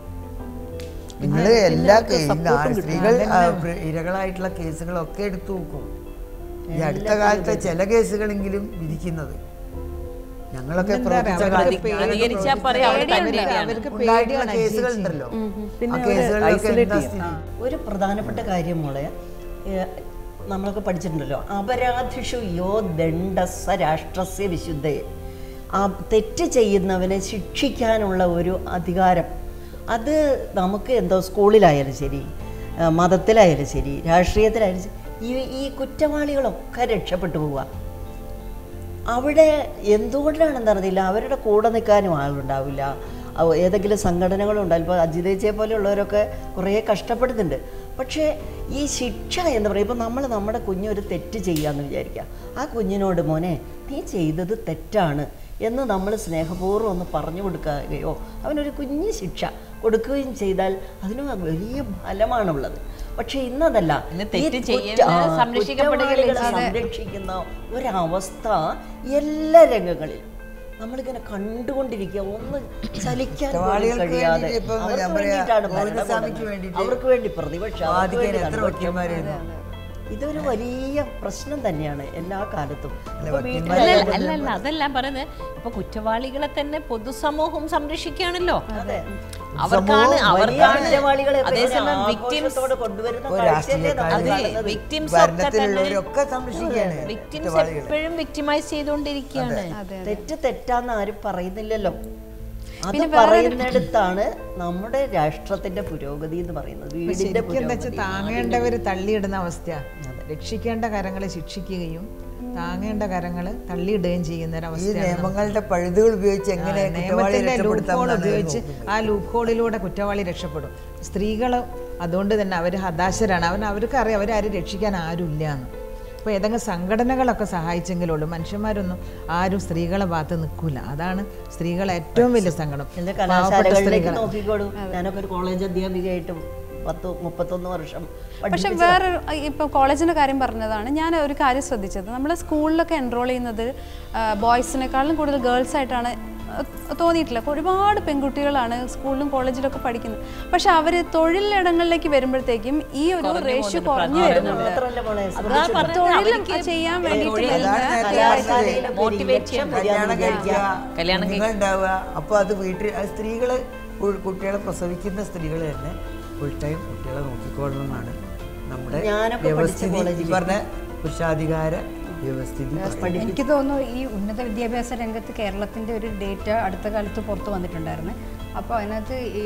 നിങ്ങൾ എല്ലാ കേ- ഇന്ന് ആ സ്ത്രീകൾ ആ, പ്ര- ഇരകളായിട്ടുള്ള കേസുകളൊക്കെ എടുത്തു നോക്കും ഈ അടുത്ത കാലത്തെ ചില കേസുകളെങ്കിലും വിധിക്കുന്നത് ഞങ്ങളൊക്കെ പ്രവർത്തിച്ച കാലത്ത് പ്രതികരിച്ചാൽ പറയാം അവർ തന്നെയാണ് അവർക്ക് ഉണ്ടായിട്ടുള്ള കേസുകൾ ഉണ്ടല്ലോ ആ കേസുകളിലൊക്കെ എന്താ സ്ഥിതി ഒരു പ്രധാനപ്പെട്ട കാര്യം മോളെ ഏഹ്, നമ്മളൊക്കെ പഠിച്ചിട്ടുണ്ടല്ലോ അപരാധിഷു യോ ദണ്ഡസ രാഷ്ട്രസ്യ വിശുദ്ധയെ ആ തെറ്റ് ചെയ്യുന്നവനെ ശിക്ഷിക്കാനുള്ള ഒരു അധികാരം അത് നമുക്ക് എന്തോ സ്കൂളിലായാലും ശരി ആ, മതത്തിലായാലും ശരി രാഷ്ട്രീയത്തിലായാലും ശരി ഈ ഈ കുറ്റവാളികളൊക്കെ രക്ഷപ്പെട്ടു പോവുക അവിടെ എന്തുകൊണ്ടാണെന്നറിയില്ല അവരുടെ കൂടെ നിൽക്കാനും ആളുണ്ടാവില്ല അവ- ഏതെങ്കിലും സംഘടനകളുണ്ടാവും ഇപ്പോൾ അജിതേച്ചിയെ പോലെയുള്ളവരൊക്കെ കുറേ കഷ്ടപ്പെടുന്നുണ്ട് പക്ഷേ ഈ ശിക്ഷ എന്ന് പറയുമ്പോൾ നമ്മൾ നമ്മുടെ കുഞ്ഞൊരു തെറ്റ് ചെയ്യാമെന്ന് വിചാരിക്കുക ആ കുഞ്ഞിനോട് മോനെ നീ ചെയ്തത് തെറ്റാണ് എന്ന് നമ്മൾ സ്നേഹപൂർവ്വം ഒന്ന് പറഞ്ഞു കൊടുക്കുകയോ അവനൊരു കുഞ്ഞു ശിക്ഷ കൊടുക്കുകയും ചെയ്താൽ അതിന് വലിയ ഫലമാണുള്ളത് പക്ഷേ ഇന്നതല്ല ഇന്ന് ഈ തെറ്റ് കുറ്റ- ചെയ്യുന്നവനെ ആ, സംരക്ഷിക്കപ്പെടുകയല്ലേ കുറ്റവാളികളെ സംരക്ഷിക്കുന്ന ഒരവസ്ഥ എല്ലാ രംഗങ്ങളിലും നമ്മളിങ്ങനെ കണ്ടുകൊണ്ടിരിക്കുക ഒന്ന് ചലിക്കാൻ പോലും കുറ്റവാളികൾക്ക് കഴിയാതെ വേണ്ടിയിട്ട് ഇപ്പം ഞാൻ അവർക്ക് പറയാ, വേണ്ടിയിട്ടാണ് ഗോവിന്ദസ്വാമിക്ക് ഭരണകൂടം. വേണ്ടിയിട്ട് അവർക്ക് വേണ്ടി പ്രതിപക്ഷം അവർക്ക് വാദിക്കാൻ വേണ്ടി എത്ര നടുപക്ഷം. വക്കീൽമാരായിരുന്നു ഇതൊരു വലിയ പ്രശ്നം തന്നെയാണ് എല്ലാ കാലത്തും ഇപ്പൊ വക്കീൽമാരെ വീട്ടിലായാലും അല്ല അല്ല അല്ല അതല്ല പറയുന്നത് ഇപ്പൊ കുറ്റവാളികളെ തന്നെ പൊതുസമൂഹം സംരക്ഷിക്കുകയാണല്ലോ അവർക്കാണ് വലിയ അവർക്കാണ് കുറ്റവാളികളെ ഒക്കെ അതേസമയം ഇങ്ങനെ വിക്ടിംസ് ആഘോഷത്തോടെ കൊണ്ടുവരുന്ന ഒരു കാഴ്ചയല്ലേ നമ്മൾ രാഷ്ട്രീയക്കാര് കാണുന്നത്. വിക്ടിംസ് ഒക്കെ തന്നെ ഭരണത്തിലുള്ളവരൊക്കെ സംരക്ഷിക്കുകയാണ് വിക്ടിംസ് കുറ്റവാളികളെ എപ്പോഴും വിക്ടിമൈസ് ചെയ്തുകൊണ്ടിരിക്കുകയാണ് തെറ്റ് തെറ്റാന്ന് ആരും പറയുന്നില്ലല്ലോ അത് പറയുന്നിടത്താണ് നമ്മുടെ രാഷ്ട്രത്തിന്റെ പുരോഗതി എന്ന് പറയുന്നത് വീടിന്റെ ശരിക്കും എന്താ വെച്ചാൽ പുരോഗതി താങ്ങേണ്ടവർ തള്ളിയിടുന്ന അവസ്ഥ രക്ഷിക്കേണ്ട കരങ്ങളെ ശിക്ഷിക്കുകയും താങ്ങേണ്ട കരങ്ങൾ തള്ളിയിടുകയും ചെയ്യുന്ന ഒരു ഈ അവസ്ഥയാണ് നിയമങ്ങളുടെ പഴുതുകൾ ഉപയോഗിച്ച് എങ്ങനെ കുറ്റവാളിയെ നിയമത്തിന്റെ ലൂപ്പ് രക്ഷപ്പെടുത്താം ഹോൾ എന്നാണ് ഉപയോഗിച്ച് നോക്കുന്നത്. ആ ലൂപ്പ് ഹോളിലൂടെ കുറ്റവാളി രക്ഷപ്പെടും സ്ത്രീകൾ അതുകൊണ്ട് തന്നെ അവർ ഹതാശരാണ് അവൻ അവർക്ക് അറിയാം അവരാരും രക്ഷിക്കാൻ ആരുമില്ല എന്ന് അപ്പോൾ ഏതെങ്കിലും സംഘടനകളൊക്കെ സഹായിച്ചെങ്കിലുള്ളൂ മനുഷ്യന്മാരൊന്നും ആരും സ്ത്രീകളെ ഭാഗത്ത് നിൽക്കില്ല അതാണ് സ്ത്രീകളെ ഏറ്റവും വലിയ സങ്കടം എൻ്റെ പാവപ്പെട്ട കലാശാലകളിലേക്ക് സ്ത്രീകൾ നോക്കിക്കോളൂ ഞാനൊക്കെ ഒരു കോളേജ് അധ്യാപികയായിട്ടും പത്ത് മുപ്പത്തൊന്ന് വർഷം പക്ഷെ പഠിപ്പിച്ചതാ. വേറെ ഇപ്പോൾ കോളേജിൻ്റെ കാര്യം പറഞ്ഞതാണ് ഞാൻ ഒരു കാര്യം ശ്രദ്ധിച്ചത് നമ്മൾ സ്കൂളിലൊക്കെ എൻറോൾ ചെയ്യുന്നത് ബോയ്സിനേക്കാളും കൂടുതൽ ഗേൾസ് ആയിട്ടാണ് അഹ് തോന്നിയിട്ടില്ല ഒരുപാട് പെൺകുട്ടികളാണ് സ്കൂളിലും കോളേജിലൊക്കെ പഠിക്കുന്നത് പക്ഷെ അവർ തൊഴിലിടങ്ങളിലേക്ക് വരുമ്പോഴത്തേക്കും ഈ ഒരു റേഷ്യോ കുറഞ്ഞു വരുന്നുണ്ട് മാത്രമല്ല മോളെ അതാ പറഞ്ഞത് തൊഴിലും അവർക്ക് ചെയ്യാൻ തൊഴിൽ വേണ്ടിയിട്ട് അതാണ് നേരത്തെ കലാശാലയിൽ പറഞ്ഞത്. മോട്ടിവേറ്റ് ചെയ്യാൻ കല്യാണം കഴിക്കുക കല്യാണം കുഞ്ഞുങ്ങൾ ഉണ്ടാവുക അപ്പോൾ അത് വീട്ടിൽ അത് സ്ത്രീകൾ കുട്ടികളെ പ്രസവിക്കുന്ന സ്ത്രീകൾ തന്നെ ഫുൾ ടൈം കുട്ടികളെ നോക്കിക്കൊള്ളണം എന്നാണ് നമ്മുടെ ഞാനൊക്കെ പഠിച്ച വ്യവസ്ഥിതി ഈ കോളേജിൽ പറഞ്ഞ പുരുഷാധികാര വ്യവസ്ഥിതി പറയുന്നത്. എനിക്ക് തോന്നുന്നു ഈ ഉന്നത വിദ്യാഭ്യാസ രംഗത്ത് കേരളത്തിൻ്റെ ഒരു ഡേറ്റ അടുത്ത കാലത്ത് പുറത്ത് വന്നിട്ടുണ്ടായിരുന്നു അപ്പോൾ അതിനകത്ത് ഈ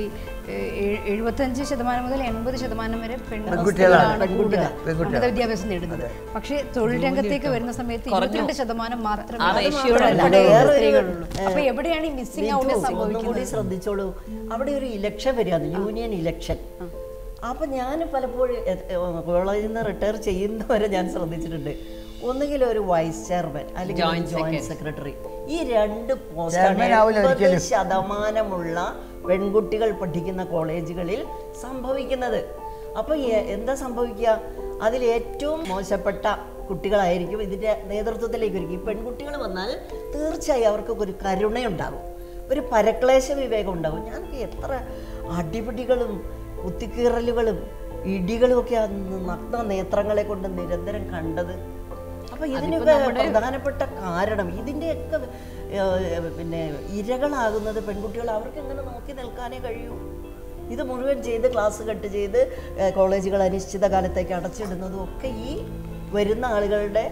എ- എഴുപത്തഞ്ച് ശതമാനം മുതൽ എൺപത് ശതമാനം വരെ പെൺകുട്ടികളാണ്. പെൺകുട്ടികളാണ് കൂടുതൽ പെൺകുട്ടികൾ. ഉന്നത വിദ്യാഭ്യാസം നേടുന്നത് പക്ഷേ തൊഴിൽ രംഗത്തേക്ക് വരുന്ന സമയത്ത് ഇരുപത്തിരണ്ട് ശതമാനം മാത്രമേ ആ ratio ഉൾപ്പെടെ വേറൊരു, സ്ത്രീകളുള്ളൂ അപ്പോൾ എവിടെയാണ് ഈ മിസ്സിംഗ് ഔട്ട് വിധു, ഒന്നും സംഭവിക്കുന്നത് കൂടി ശ്രദ്ധിച്ചോളൂ അവിടെ ഒരു ഇലക്ഷൻ വരികയാണ് യൂണിയൻ ഇലക്ഷൻ അപ്പൊ ഞാൻ പലപ്പോഴും എ- എ- കോളേജിൽ നിന്ന് റിട്ടയർ ചെയ്യുന്നവരെ ഞാൻ ശ്രദ്ധിച്ചിട്ടുണ്ട് ഒന്നുകിൽ ഒരു വൈസ് ചെയർമാൻ അല്ലെങ്കിൽ ജോയിന്റ് സെക്രട്ടറി ഈ രണ്ട് Chairman ആവില്ല പോസ്റ്റ് ഒരിക്കലും. ശതമാനമുള്ള പെൺകുട്ടികൾ പഠിക്കുന്ന കോളേജുകളിൽ സംഭവിക്കുന്നത് അപ്പൊ എ- എന്താ സംഭവിക്കുക അതിൽ ഏറ്റവും മോശപ്പെട്ട കുട്ടികളായിരിക്കും ഇതിന്റെ നേതൃത്വത്തിലേക്ക് വരും ഈ പെൺകുട്ടികൾ വന്നാൽ തീർച്ചയായും അവർക്ക് ഒരു കരുണയുണ്ടാകും ഒരു പരക്ലേശ വിവേകം ഉണ്ടാകും ഞാനൊക്കെ എത്ര അടിപിടികളും കുത്തിക്കീറലുകളും ഇടികളും ഒക്കെ ആ നഗ്ന നേത്രങ്ങളെ കൊണ്ട് നിരന്തരം കണ്ടത് അപ്പൊ ഇതിനൊക്കെ പ്രധാനപ്പെട്ട കാരണം ഇതിൻ്റെയൊക്കെ ഏഹ്, പിന്നെ ഇരകളാകുന്നത് പെൺകുട്ടികൾ അവർക്ക് എങ്ങനെ നോക്കി നിൽക്കാനേ കഴിയൂ ഇത് മുഴുവൻ ചെയ്ത് ക്ലാസ് കട്ട് ചെയ്ത് ഏഹ്, കോളേജുകൾ അനിശ്ചിത കാലത്തേക്ക് അടച്ചിടുന്നതും ഒക്കെ ഈ വരുന്ന ആളുകളുടെ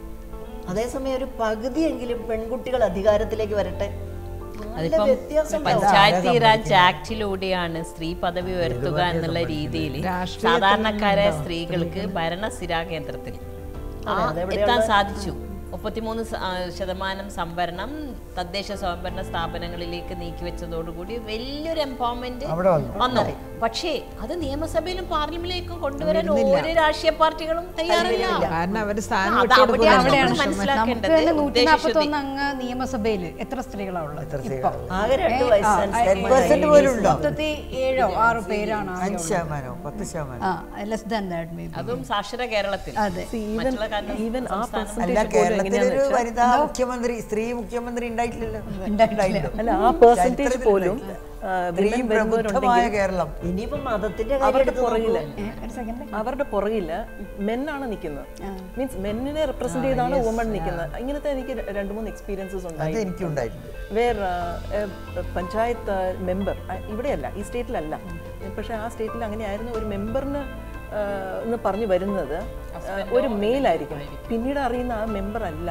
അതേസമയം ഒരു പകുതിയെങ്കിലും പെൺകുട്ടികൾ അധികാരത്തിലേക്ക് വരട്ടെ നല്ല അതിപ്പം വ്യത്യാസം ഉണ്ടാവും. പഞ്ചായത്തി രാജ് ആക്ടിലൂടെയാണ് സ്ത്രീ പദവി ഉയർത്തുക എന്നുള്ള രീതിയിൽ സാധാരണക്കാരായ സ്ത്രീകൾക്ക് ഭരണസ്ഥിരാ കേന്ദ്രത്തിൽ ആ എത്താൻ സാധിച്ചു മുപ്പത്തിമൂന്ന് സ- ആ, ശതമാനം സംവരണം തദ്ദേശ സ്വയംഭരണ സ്ഥാപനങ്ങളിലേക്ക് നീക്കിവെച്ചതോടുകൂടി വലിയൊരു എംപവർമെന്റ് അവിടെ വന്നു. വന്നു പക്ഷേ അത് നിയമസഭയിലും പാർലമെന്റിലേക്കും കൊണ്ടുവരാൻ ഒരു രാഷ്ട്രീയ പാർട്ടികളും തയ്യാറില്ല കാരണം അവർ സ്ഥാനം അത് അവിടെയാണ് നമ്മൾ നമുക്ക് മനസ്സിലാക്കേണ്ടത് തന്നെ നൂറ്റി ഉദ്ദേശശുദ്ധി നാൽപ്പത്തൊന്ന് അംഗ നിയമസഭയിൽ എത്ര സ്ത്രീകളാണ് ഉള്ളത് ഇപ്പൊ ആകെ രണ്ട് വയസ്സ് ടെൻ പെർസെന്റ് പോലും ഉണ്ടോ മൊത്തത്തിൽ ഏഴോ ആറോ പേരാണ് ആകെ അഞ്ച് ഉള്ളത്. ശതമാനമോ പത്ത് ശതമാനം ആ less than that maybe അതും സാക്ഷര കേരളത്തിൽ അതെ മറ്റുള്ള കാരണം ഈവൻ ആ അല്ല പെർസെൻറ്റേജ് പോലും കേരളത്തിലൊരു വനിതാ മുഖ്യമന്ത്രി സ്ത്രീ മുഖ്യമന്ത്രി ഉണ്ടായിട്ടില്ലല്ലോ ഉണ്ടായിട്ടില്ല. അല്ല ആ പെർസെൻറ്റേജ് ചരിത്രത്തിൽ പോലും ഉണ്ടായിട്ടില്ല. ആ, സ്ത്രീ women പ്രബുദ്ധമായ വരുന്നവരുണ്ടെങ്കിൽ കേരളം ഇനിയിപ്പോ മതത്തിന്റെ കാര്യം അവരുടെ എടുത്ത് പുറകില് നോക്കൂ. ഒരു സെക്കൻഡ് അവരുടെ പുറകില് മെന്നാണ് നിൽക്കുന്നത് മീൻസ് മെന്നിനെ റെപ്രസെന്റ് ചെയ്താണ് വുമൺ നിൽക്കുന്നത് ഇങ്ങനത്തെ എനിക്ക് ര- രണ്ട് മൂന്ന് എക്സ്പീരിയൻസസ് അത് ഉണ്ടായി എനിക്കും ഉണ്ടായിട്ടുണ്ട് വേർ പഞ്ചായത്ത് മെമ്പർ ഇവിടെയല്ല ഈ സ്റ്റേറ്റിലല്ല പക്ഷേ ആ സ്റ്റേറ്റിൽ അങ്ങനെയായിരുന്നു ഒരു മെമ്പറിന് എന്ന് പറഞ്ഞു വരുന്നത് ആ, ഒരു മെയിലായിരിക്കും പിന്നീട് അറിയുന്ന ആ മെമ്പർ അല്ല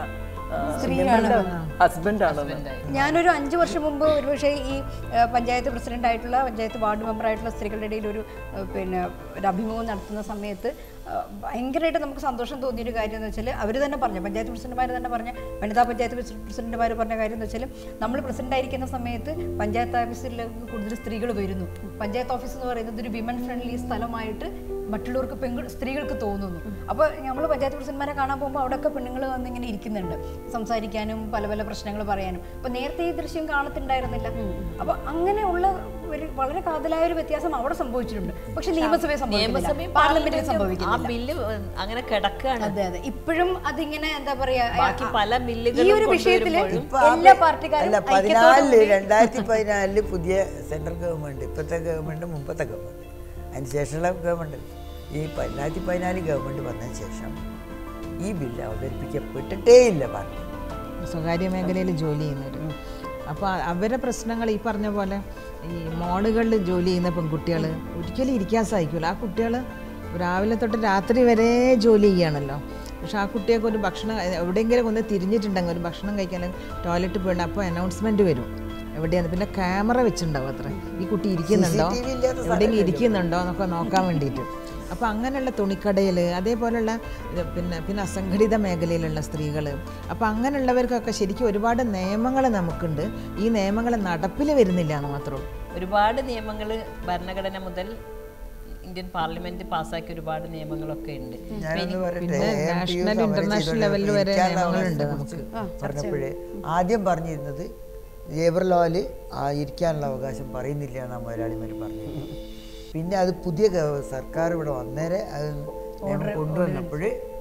ഹസ്ബൻഡ് ആണെന്ന് ഞാനൊരു അഞ്ച് വർഷം മുമ്പ് ഒരുപക്ഷെ ഈ ആ, പഞ്ചായത്ത് പ്രസിഡന്റ് ആയിട്ടുള്ള പഞ്ചായത്ത് വാർഡ് മെമ്പർ ആയിട്ടുള്ള സ്ത്രീകളുടെ ഇടയിൽ ഒരു ആ, പിന്നെ ഒരു അഭിമുഖം നടത്തുന്ന സമയത്ത് ആ, ഭയങ്കരമായിട്ട് നമുക്ക് സന്തോഷം തോന്നിയൊരു കാര്യം എന്ന് വെച്ചാൽ അവർ തന്നെ പറഞ്ഞു പഞ്ചായത്ത് പ്രസിഡന്റുമാർ തന്നെ പറഞ്ഞ വനിതാ പഞ്ചായത്ത് പ്രസി- പ്രസിഡന്റുമാർ പറഞ്ഞ കാര്യം എന്ന് വെച്ചാൽ നമ്മൾ പ്രസിഡന്റ് ആയിരിക്കുന്ന സമയത്ത് പഞ്ചായത്ത് ഓഫീസിലേക്ക് കൂടുതൽ സ്ത്രീകൾ വരുന്നു പഞ്ചായത്ത് ഓഫീസ് എന്ന് പറയുന്നത് ഒരു വിമൻ ഫ്രണ്ട്ലി സ്ഥലമായിട്ട് മറ്റുള്ളവർക്ക് പെൺകു സ്ത്രീകൾക്ക് തോന്നുന്നു അപ്പോൾ നമ്മൾ പഞ്ചായത്ത് പ്രസിഡന്റ്മാരെ കാണാൻ പോകുമ്പോൾ അവിടെയൊക്കെ പെണ്ണുങ്ങൾ വന്ന് ഇങ്ങനെ ഇരിക്കുന്നുണ്ട് സംസാരിക്കാനും പല പല പ്രശ്നങ്ങൾ പറയാനും അപ്പോൾ നേരത്തെ ഈ ദൃശ്യം കാണത്തുണ്ടായിരുന്നില്ല അപ്പോൾ അങ്ങനെയുള്ള ഒരു വളരെ കാതലായ ഒരു വ്യത്യാസം അവിടെ സംഭവിച്ചിട്ടുണ്ട് പക്ഷെ നിയമസഭയിൽ സംഭവിക്കുന്നില്ല നിയമസഭയും പാർലമെന്റിൽ ആ സംഭവിക്കുന്നില്ല ബില്ല് അങ്ങനെ കിടക്കുകയാണ് അതെ അതെ ഇപ്പോഴും അതിങ്ങനെ എന്താ പറയാ ബാക്കി പല ഈ ബില്ലുകളും ഒരു വിഷയത്തില് കൊണ്ടുവരുമ്പോഴും ഇപ്പൊ ആ എല്ലാ പ- പാർട്ടിക്കാരും അല്ല ഐക്യത്തോടെ പതിനാലില് കൂടി- രണ്ടായിരത്തി പതിനാലില് പുതിയ സെൻട്രൽ ഗവൺമെന്റ് ഇപ്പോഴത്തെ ഗവൺമെന്റ് മുമ്പത്തെ ഗവൺമെന്റ് അതിന് ശേഷമുള്ള ഗവൺമെന്റ് ഈ രണ്ടായിരത്തി പതിനാല് ഗവൺമെന്റ് വന്നതിന് ശേഷം ഈ ബില്ല് അവതരിപ്പിക്കപ്പെട്ടിട്ടേ ഇല്ല പാർട്ടി സ്വകാര്യ മേഖലയിൽ ജോലി ചെയ്യുന്നവർ അപ്പോൾ അവരുടെ പ്രശ്നങ്ങൾ ഈ പറഞ്ഞ പോലെ ഈ മോളുകളിൽ ജോലി ചെയ്യുന്ന പെൺകുട്ടികൾ ഒരിക്കലും ഇരിക്കാൻ സാധിക്കില്ല ആ കുട്ടികൾ രാവിലെ തൊട്ട് രാത്രി വരെ ജോലി ചെയ്യുകയാണല്ലോ പക്ഷെ ആ കുട്ടിയൊക്കെ ഒരു ഭക്ഷണം എവിടെയെങ്കിലും ഒന്ന് തിരിഞ്ഞിട്ടുണ്ടെങ്കിൽ ഒരു ഭക്ഷണം കഴിക്കാൻ ടോയ്ലറ്റ് പോയിട്ട് അപ്പോൾ അനൗൺസ്മെൻറ്റ് വരും എവിടെയാണ് പിന്നെ ക്യാമറ വെച്ചിട്ടുണ്ടാവും അത്ര ഈ കുട്ടി ഇരിക്കുന്നുണ്ടോ CCTV ഇല്ലാത്ത എവിടെയെങ്കിലും ഇരിക്കുന്നുണ്ടോ എന്നൊക്കെ നോക്കാൻ വേണ്ടിയിട്ട് അപ്പോൾ അങ്ങനെയുള്ള തുണിക്കടയിൽ അതേപോലെയുള്ള ഇത് പിന്നെ പിന്നെ അസംഘടിത മേഖലയിലുള്ള സ്ത്രീകൾ അപ്പോൾ അങ്ങനെയുള്ളവർക്കൊക്കെ ശരിക്കും ഒരുപാട് നിയമങ്ങൾ നമുക്കുണ്ട് ഈ നിയമങ്ങൾ നടപ്പിൽ വരുന്നില്ല എന്ന് മാത്രമേ ഉള്ളൂ ഒരുപാട് നിയമങ്ങൾ ഭരണഘടന മുതൽ ഇന്ത്യൻ പാർലമെന്റ് പാസ്സാക്കിയ ഒരുപാട് നിയമങ്ങളൊക്കെ ഉണ്ട് ഞാനൊന്ന് പറയട്ടെ പിന്നെ AMTU national, സമരം international ചെയ്തുകൊണ്ട് level വരെ ഇരിക്കാനുള്ള നിയമങ്ങളുണ്ട് അവകാശത്തെക്കുറിച്ച് പറഞ്ഞപ്പോഴേ ആദ്യം പറഞ്ഞിരുന്നത് ലേബർ ലോയിൽ ഇരിക്കാനുള്ള അവകാശം പറയുന്നില്ല എന്നാ മുതലാളിമാർ പറഞ്ഞിരുന്നത് പിന്നെ അത് പുതിയ ഗവ- സർക്കാർ ഇവിടെ വന്നേരെ അത് നിയമം കൊണ്ടുവന്നപ്പോൾ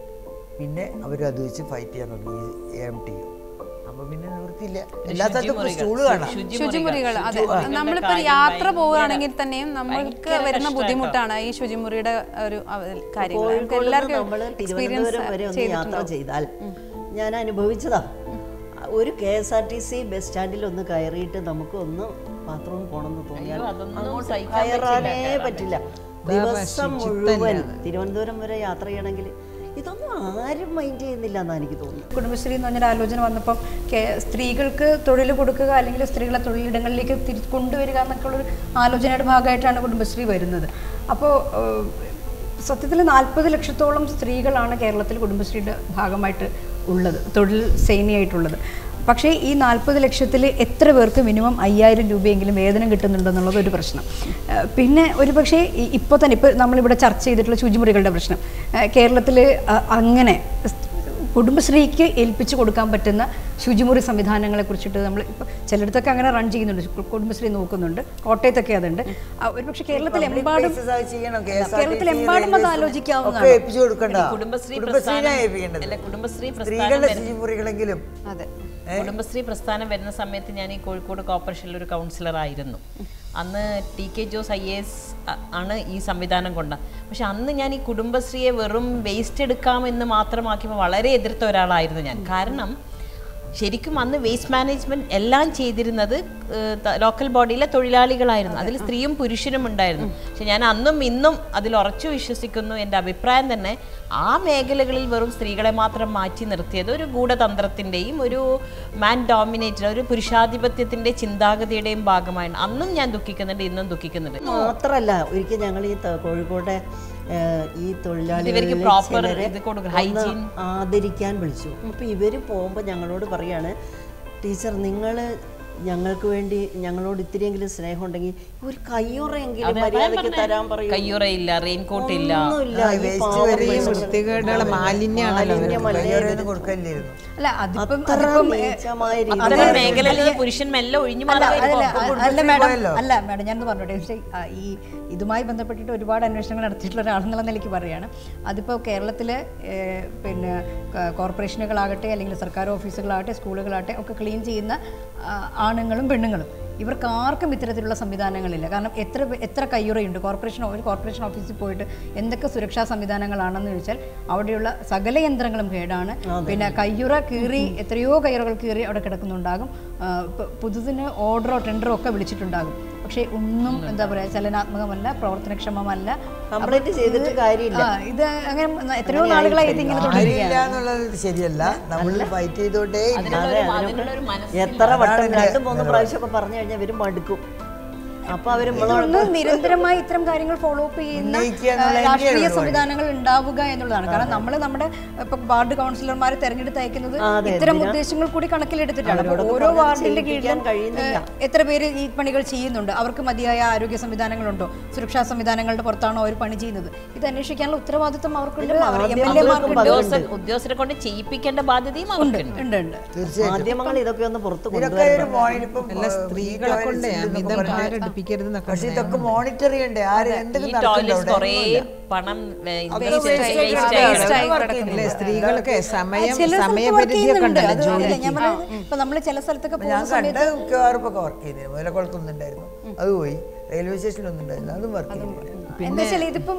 പിന്നെ അവർ അത് വെച്ച് ഫൈറ്റ് ചെയ്യാൻ തുടങ്ങി എ എം ടി അപ്പോൾ പിന്നെ നിവൃത്തിയില്ല എല്ലാ സ്ഥലത്തും സ്റ്റൂള് കാണാം ശുചിമുറികൾ അതെ നമ്മളിപ്പോ യാത്ര പോവുകയാണെങ്കിൽ തന്നെയും നമ്മൾക്ക് വരുന്ന ബുദ്ധിമുട്ടാണ് ഈ ശുചിമുറിയുടെ ഒരു അവ- കാര്യങ്ങൾ നമുക്ക് എല്ലാവർക്കും നമ്മൾ എക്സ്പീരിയൻസ് തിരുവനന്തപുരം വരെ ഒന്ന് യാത്ര ചെയ്താൽ ഞാൻ അനുഭവിച്ചതാ ഒരു K S R T C bus സ്റ്റാൻഡിൽ ഒന്ന് കയറിയിട്ട് നമുക്ക് ഒന്ന് ബാത്റൂം പോകണമെന്ന് തോന്നിയാൽ അതൊന്നും അങ്ങോട്ട് സഹിക്കാൻ കയറാനേ പറ്റില്ല ദിവസം മുഴുവൻ തിരുവനന്തപുരം വരെ യാത്ര ചെയ്യണമെങ്കിൽ ഇതൊന്നും ആരും മൈൻഡ് ചെയ്യുന്നില്ല എന്നാണ് എനിക്ക് തോന്നുന്നത് കുടുംബശ്രീ എന്ന് പറഞ്ഞൊരു ആലോചന വന്നപ്പം കേ- സ്ത്രീകൾക്ക് തൊഴിൽ കൊടുക്കുക അല്ലെങ്കിൽ സ്ത്രീകളെ തൊഴിലിടങ്ങളിലേക്ക് തിരി കൊണ്ടുവരിക എന്നൊക്കെയുള്ളൊരു ആലോചനയുടെ ഭാഗമായിട്ടാണ് കുടുംബശ്രീ വരുന്നത് അപ്പോൾ സത്യത്തിൽ നാൽപ്പത് ലക്ഷത്തോളം സ്ത്രീകളാണ് കേരളത്തിൽ കുടുംബശ്രീയുടെ ഭാഗമായിട്ട് ഉള്ളത് തൊഴിൽ സേനയായിട്ടുള്ളത് പക്ഷേ ഈ നാൽപ്പത് ലക്ഷത്തിൽ എത്ര പേർക്ക് മിനിമം അയ്യായിരം രൂപയെങ്കിലും വേതനം കിട്ടുന്നുണ്ടെന്നുള്ളത് ഒരു പ്രശ്നം ഏഹ് പിന്നെ ഒരു പക്ഷേ ഇപ്പോൾ തന്നെ ഇപ്പോൾ നമ്മളിവിടെ ചർച്ച ചെയ്തിട്ടുള്ള ശുചിമുറികളുടെ പ്രശ്നം കേരളത്തിൽ അങ്ങനെ കുടുംബശ്രീക്ക് ഏൽപ്പിച്ചു കൊടുക്കാൻ പറ്റുന്ന ശുചിമുറി സംവിധാനങ്ങളെ കുറിച്ചിട്ട് നമ്മൾ ഇപ്പോൾ ചിലയിടത്തൊക്കെ അങ്ങനെ റൺ ചെയ്യുന്നുണ്ട് കു- കുടുംബശ്രീ നോക്കുന്നുണ്ട് കോട്ടയത്തൊക്കെ അതുണ്ട് ആ, ഒരുപക്ഷെ കേരളത്തിലെമ്പാടും places അത് ചെയ്യണം. KSRTC, കേരളത്തിലെമ്പാടും അത് railways ആലോചിക്കാവുന്നതാണ്. ഒക്കെ ഏൽപ്പിച്ചു കൊടുക്കണ്ട കുടുംബശ്രീ കുടുംബശ്രീനെ പ്രസ്ഥാനം- ഏൽപ്പിക്കേണ്ടത് അല്ല, കുടുംബശ്രീ പ്രസ്ഥാനം സ്ത്രീകളുടെ വരുന്ന- ശുചിമുറികളെങ്കിലും അതെ കുടുംബശ്രീ പ്രസ്ഥാനം വരുന്ന സമയത്ത് ഞാൻ ഈ കോഴിക്കോട് കോർപ്പറേഷനിൽ ഒരു കൗൺസിലർ ആയിരുന്നു അന്ന് T K Jose I S ആണ് ഈ സംവിധാനം കൊണ്ട പക്ഷെ അന്ന് ഞാൻ ഈ കുടുംബശ്രീയെ വെറും വേസ്റ്റ് എടുക്കാമെന്ന് മാത്രമാക്കിയപ്പോൾ വളരെ എതിർത്ത ഒരാളായിരുന്നു ഞാൻ കാരണം ശരിക്കും അന്ന് വേസ്റ്റ് മാനേജ്മെന്റ് എല്ലാം ചെയ്തിരുന്നത് ഏഹ്, ത- ലോക്കൽ ബോഡിയിലെ തൊഴിലാളികളായിരുന്നു അതിൽ സ്ത്രീയും പുരുഷനും ഉണ്ടായിരുന്നു പക്ഷെ ഞാൻ അന്നും ഇന്നും അതിൽ ഉറച്ചു വിശ്വസിക്കുന്നു എൻ്റെ അഭിപ്രായം തന്നെ ആ മേഖലകളിൽ വെറും സ്ത്രീകളെ മാത്രം മാറ്റി നിർത്തിയത് ഒരു ഗൂഢതന്ത്രത്തിൻ്റെയും ഒരു മാൻ ഡോമിനേറ്റഡ് ഒരു പുരുഷാധിപത്യത്തിൻ്റെ ചിന്താഗതിയുടെയും ഭാഗമായാണ് അന്നും ഞാൻ ദുഃഖിക്കുന്നുണ്ട് ഇന്നും ദുഃഖിക്കുന്നുണ്ട് മാത്രല്ല ഒരിക്കൽ ഞങ്ങൾ ഈ ത- കോഴിക്കോട്ടെ ഏഹ്, ഈ തൊഴിലാളികളിൽ proper ചിലരെ ഇത് കൊടുക്കണം, ഒന്ന് hygiene. ആദരിക്കാൻ വിളിച്ചു അപ്പോൾ ഇവർ പോകുമ്പോൾ ഞങ്ങളോട് പറയാണ് ടീച്ചർ നിങ്ങൾ ഞങ്ങൾക്ക് വേണ്ടി ഞങ്ങളോട് ഇത്തിരിയെങ്കിലും സ്നേഹം ഉണ്ടെങ്കിൽ ഒരു കയ്യുറയെങ്കിലും മര്യാദയ്ക്ക് തരാൻ പറയൂ കയ്യുറയില്ല റെയിൻകോട്ട് ഇല്ല ഒന്നുമില്ല ഈ waste പാവം വരെ ഈ പെണ്ണുങ്ങൾ. വൃത്തികേടുള്ള മാലിന്യമാണല്ലോ മാലിന്യമല്ലേ കയ്യോറയൊന്നും കൊടുക്കലില്ലായിരുന്നു അല്ല അതിപ്പം അത്ര അതിപ്പം ഏ, നീചമായ രീതിയിൽ അത്തരം മേഖലയിൽ നിന്ന് പുരുഷൻ മെല്ലെ ഒഴിഞ്ഞു അല്ല മാറി അല്ല, വരുമ്പോൾ അല്ല മാഡം അല്ല മാഡം ഞാനൊന്ന് പറഞ്ഞോട്ടെ പക്ഷേ ആ, ഈ ഇതുമായി ബന്ധപ്പെട്ടിട്ട് ഒരുപാട് അന്വേഷണങ്ങൾ നടത്തിയിട്ടുള്ള ഒരാളെന്നുള്ള നിലയ്ക്ക് പറയുകയാണ് അതിപ്പോൾ കേരളത്തിലെ ഏഹ്, പിന്നെ ക- കോർപ്പറേഷനുകളാകട്ടെ അല്ലെങ്കിൽ സർക്കാർ ഓഫീസുകളാകട്ടെ സ്കൂളുകളാകട്ടെ ഒക്കെ ക്ലീൻ ചെയ്യുന്ന ആ, ആണുങ്ങളും പെണ്ണുങ്ങളും ഇവർക്ക് ആർക്കും ഇത്തരത്തിലുള്ള സംവിധാനങ്ങളില്ല കാരണം എത്ര പേ- എത്ര കയ്യുറയുണ്ട് കോർപ്പറേഷൻ ഒരു കോർപ്പറേഷൻ ഓഫീസിൽ പോയിട്ട് എന്തൊക്കെ സുരക്ഷാ സംവിധാനങ്ങളാണെന്ന് ചോദിച്ചാൽ അവിടെയുള്ള സകല യന്ത്രങ്ങളും കേടാണ് പിന്നെ കയ്യുറ കീറി എത്രയോ കയ്യുറകൾ കീറി അവിടെ കിടക്കുന്നുണ്ടാകും ആ, പ- പുതുതിന് ഓർഡറോ ടെൻഡറോ ഒക്കെ വിളിച്ചിട്ടുണ്ടാകും പക്ഷേ ഒന്നും എന്താ പറയുക ചലനാത്മകമല്ല പ്രവർത്തനക്ഷമമല്ല കംപ്ലൈന്റ് ചെയ്തിട്ട് കാര്യമില്ല ആ, ഇത് അങ്ങനെ എത്രയോ നാളുകളായി ഇതിങ്ങനെ തുടരുകയാണ് ആരില്ല എന്നുള്ളത് ശരിയല്ല നമ്മൾ ഫൈറ്റ് ചെയ്തോണ്ടേ ഇല്ല. അതിനുള്ള ഒരു- അതിനുള്ള ഒരു മനസ്സ് എത്ര വട്ടം രണ്ടും മൂന്നും പ്രാവശ്യമൊക്കെ പറഞ്ഞു കഴിഞ്ഞാൽ ഇവര് മടുക്കും അപ്പൊ അവര് നമ്മളോട് ഒന്ന് നിരന്തരമായി ഇത്തരം കാര്യങ്ങൾ ഫോളോ അപ്പ് ചെയ്യുന്ന ഉന്നയിക്കുക എന്നുള്ള ആ, രാഷ്ട്രീയ തന്നെയാണ് സംവിധാനങ്ങൾ ഉണ്ടാവുക എന്നുള്ളതാണ് കാരണം നമ്മൾ നമ്മുടെ ഇപ്പൊ വാർഡ് കൗൺസിലർമാരെ തെരഞ്ഞെടുത്ത് അയക്കുന്നത് അതെ, ഇത്തരം എന്തിനാ? ഉദ്ദേശങ്ങൾ കൂടി കണക്കിലെടുത്തിട്ടാണ് അപ്പോൾ അവരോടൊക്കെ ഓരോ പറഞ്ഞ് വാർഡിന്റെ ചെയ്യിപ്പിക്കാൻ കീഴിലും കഴിയുന്നില്ല. ഏഹ്, എത്ര പേര് ഈ പണികൾ ചെയ്യുന്നുണ്ട് അവർക്ക് മതിയായ ആരോഗ്യ സംവിധാനങ്ങളുണ്ടോ സുരക്ഷാ സംവിധാനങ്ങളുടെ പുറത്താണോ അവർ പണി ചെയ്യുന്നത് ഇത് അന്വേഷിക്കാനുള്ള ഉത്തരവാദിത്വം അവർക്കുണ്ട് അവർ എം എൽ മാധ്യമങ്ങൾക്കും എമാർക്കുണ്ട് ഉദ്യോഗസ്ഥർ ഉദ്യോഗസ്ഥരെ കൊണ്ട് ചെയ്യിപ്പിക്കേണ്ട ബാധ്യതയും അവർക്കുണ്ട് ഉണ്ട് ഉണ്ട് തീർച്ചയായും മാധ്യമങ്ങൾ ഇതൊക്കെ ഒന്ന് പുറത്ത് ഇതൊക്കെ കൊണ്ടുവരണം ഒരു മോണിപ്പം എല്ലാ സ്ത്രീകളെ കൊണ്ട് അമിതം ഭാരടിപ്പിക്കരുതെന്നൊക്കെ പക്ഷെ ഇതൊക്കെ മോണിറ്റർ ചെയ്യണ്ടേ ആര് ഈ എന്തെങ്കിലും ടോയ്ലറ്റ്സ് നടക്കുന്നുണ്ടോ? കുറേ ഒന്നുമില്ല. പണം ഏ, അതൊക്കെ waste waste ആയി- ആയി waste കിടക്കുകയാണ്. ആയി അതൊന്നും കിടക്കുകയാണ്. അല്ലേ സ്ത്രീകൾക്ക് സമയം ചില സ്ഥലത്ത് work സമയപരിധിയൊക്കെ ചെയ്യുന്നുണ്ട്. ഉണ്ടല്ലോ അത് ജോലിക്ക് ഞാൻ പറഞ്ഞത് ഇപ്പൊ നമ്മൾ ചില സ്ഥലത്തൊക്കെ ഞാൻ പോകുന്ന കണ്ട സമയത്ത് മിക്കവാറും ഇപ്പൊ വർക്ക് ചെയ്യുന്നത് മുതലക്കുളത്തൊന്നുണ്ടായിരുന്നു അത് പോയി റെയിൽവേ സ്റ്റേഷനിലൊന്നുണ്ടായിരുന്നു അതും വർക്ക് ചെയ്യുന്നില്ല എന്താ വെച്ചാൽ ഇതിപ്പം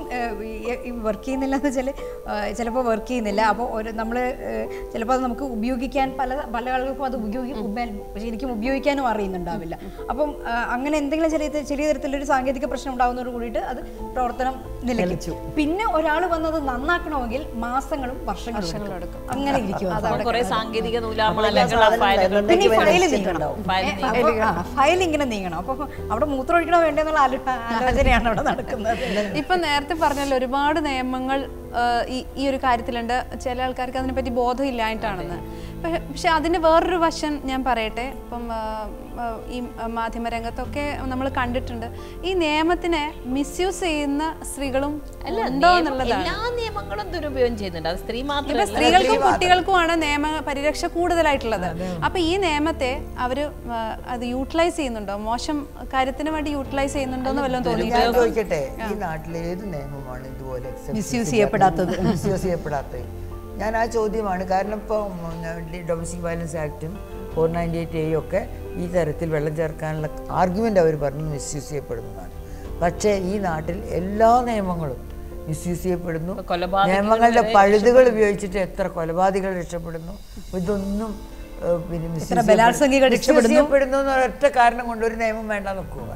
വർക്ക് ചെയ്യുന്നില്ല എന്ന് വെച്ചാൽ ചിലപ്പോൾ വർക്ക് ചെയ്യുന്നില്ല അപ്പോൾ ഒരു നമ്മൾ ചിലപ്പോൾ അത് നമുക്ക് ഉപയോഗിക്കാൻ പല പല ആളുകൾക്കും അത് ഉപയോഗിക്കും ശരിക്കും ഉപയോഗിക്കാനും അറിയുന്നുണ്ടാവില്ല അപ്പം ആ, അങ്ങനെ എന്തെങ്കിലും ചെറിയ ചെറിയ തരത്തിലൊരു സാങ്കേതിക പ്രശ്നം ഉണ്ടാകുന്നതോട് കൂടിയിട്ട് അത് പ്രവർത്തനം നിലയ്ച്ചു പിന്നെ ഒരാൾ വന്നത് നന്നാക്കണമെങ്കിൽ മാസങ്ങളും വർഷങ്ങളും എടുക്കും അങ്ങനെ ഇരിക്കും അത് അവിടെ കുറെ സാങ്കേതിക നമ്മളെല്ലാ നൂലാമാലകൾ സാധനവും ഫയലുകൾ പിന്നെ ഇവരെ ഫയൽ വെച്ചിട്ടുണ്ടാവും. നീങ്ങണം ഫയൽ ഏ, അപ്പൊ, ആ, ഫയൽ ഇങ്ങനെ നീങ്ങണം അപ്പൊ അവിടെ മൂത്രം ഒഴിക്കണോ വേണ്ടെന്നുള്ള ആലോ- ആലോചനയാണ് അവിടെ നടക്കുന്നത് ഇപ്പൊ നേരത്തെ പറഞ്ഞല്ലോ ഒരുപാട് നിയമങ്ങൾ ആ, ഈ ഈ ഒരു കാര്യത്തിലുണ്ട് ചില ആൾക്കാർക്ക് അതിനെപ്പറ്റി ബോധം ഇല്ലായിട്ടാണെന്ന് പക്ഷെ പക്ഷെ അതിന്റെ വേറൊരു വശം ഞാൻ പറയട്ടെ ഇപ്പം ആ, ആ, ഈ മാധ്യമരംഗത്തൊക്കെ നമ്മൾ കണ്ടിട്ടുണ്ട് ഈ നിയമത്തിനെ മിസ്യൂസ് ചെയ്യുന്ന സ്ത്രീകളും അല്ല ഉണ്ടോ നിയമം- എന്നുള്ളതാണ് എല്ലാ നിയമങ്ങളും ദുരുപയോഗം ചെയ്യുന്നുണ്ട് അത് സ്ത്രീ ഇപ്പൊ മാത്രമല്ല സ്ത്രീകൾക്കും കുട്ടികൾക്കുമാണ് നിയമ പരിരക്ഷ കൂടുതലായിട്ടുള്ളത് അപ്പൊ ഈ നിയമത്തെ അവര് ആ, അത് യൂട്ടിലൈസ് ചെയ്യുന്നുണ്ടോ മോശം കാര്യത്തിന് വേണ്ടി യൂട്ടിലൈസ് ചെയ്യുന്നുണ്ടോ എന്ന് വല്ലതും തോന്നി ഞാൻ ചോദിക്കട്ടെ ഈ നാട്ടിലെ ഏത് നിയമമാണ് ഇതുപോലെ Misuse ചെയ്യപ്പെടാത്തത്? മിസ്യൂസ് ചെയ്യപ്പെടാത്തത് ഞാൻ ആ ചോദ്യമാണ് കാരണം ഇപ്പോൾ ഡൊമസ്റ്റിക് വയലൻസ് ആക്റ്റും ഫോർ നയൻറ്റി എയ്റ്റ് എ ഒക്കെ ഈ തരത്തിൽ വെള്ളം ചേർക്കാനുള്ള ആർഗ്യുമെൻ്റ് അവർ പറഞ്ഞു മിസ്യൂസ് ചെയ്യപ്പെടുന്നതാണ് പക്ഷേ ഈ നാട്ടിൽ എല്ലാ നിയമങ്ങളും മിസ്യൂസ് ചെയ്യപ്പെടുന്നു ഇപ്പൊ കൊലപാതകങ്ങൾ നിയമങ്ങളുടെ വരെ പഴുതുകൾ ഉപയോഗിച്ചിട്ട് എത്ര കൊലപാതകൾ രക്ഷപ്പെടുന്നു ഇതൊന്നും ഏഹ്, പിന്നെ misuse എത്ര ബലാത്സംഗികൾ misuse രക്ഷപ്പെടുന്നു? ചെയ്യപ്പെടുന്നു എന്ന ഒരൊറ്റ കാരണം കൊണ്ട് ഒരു നിയമം വേണ്ട വെക്കുമോ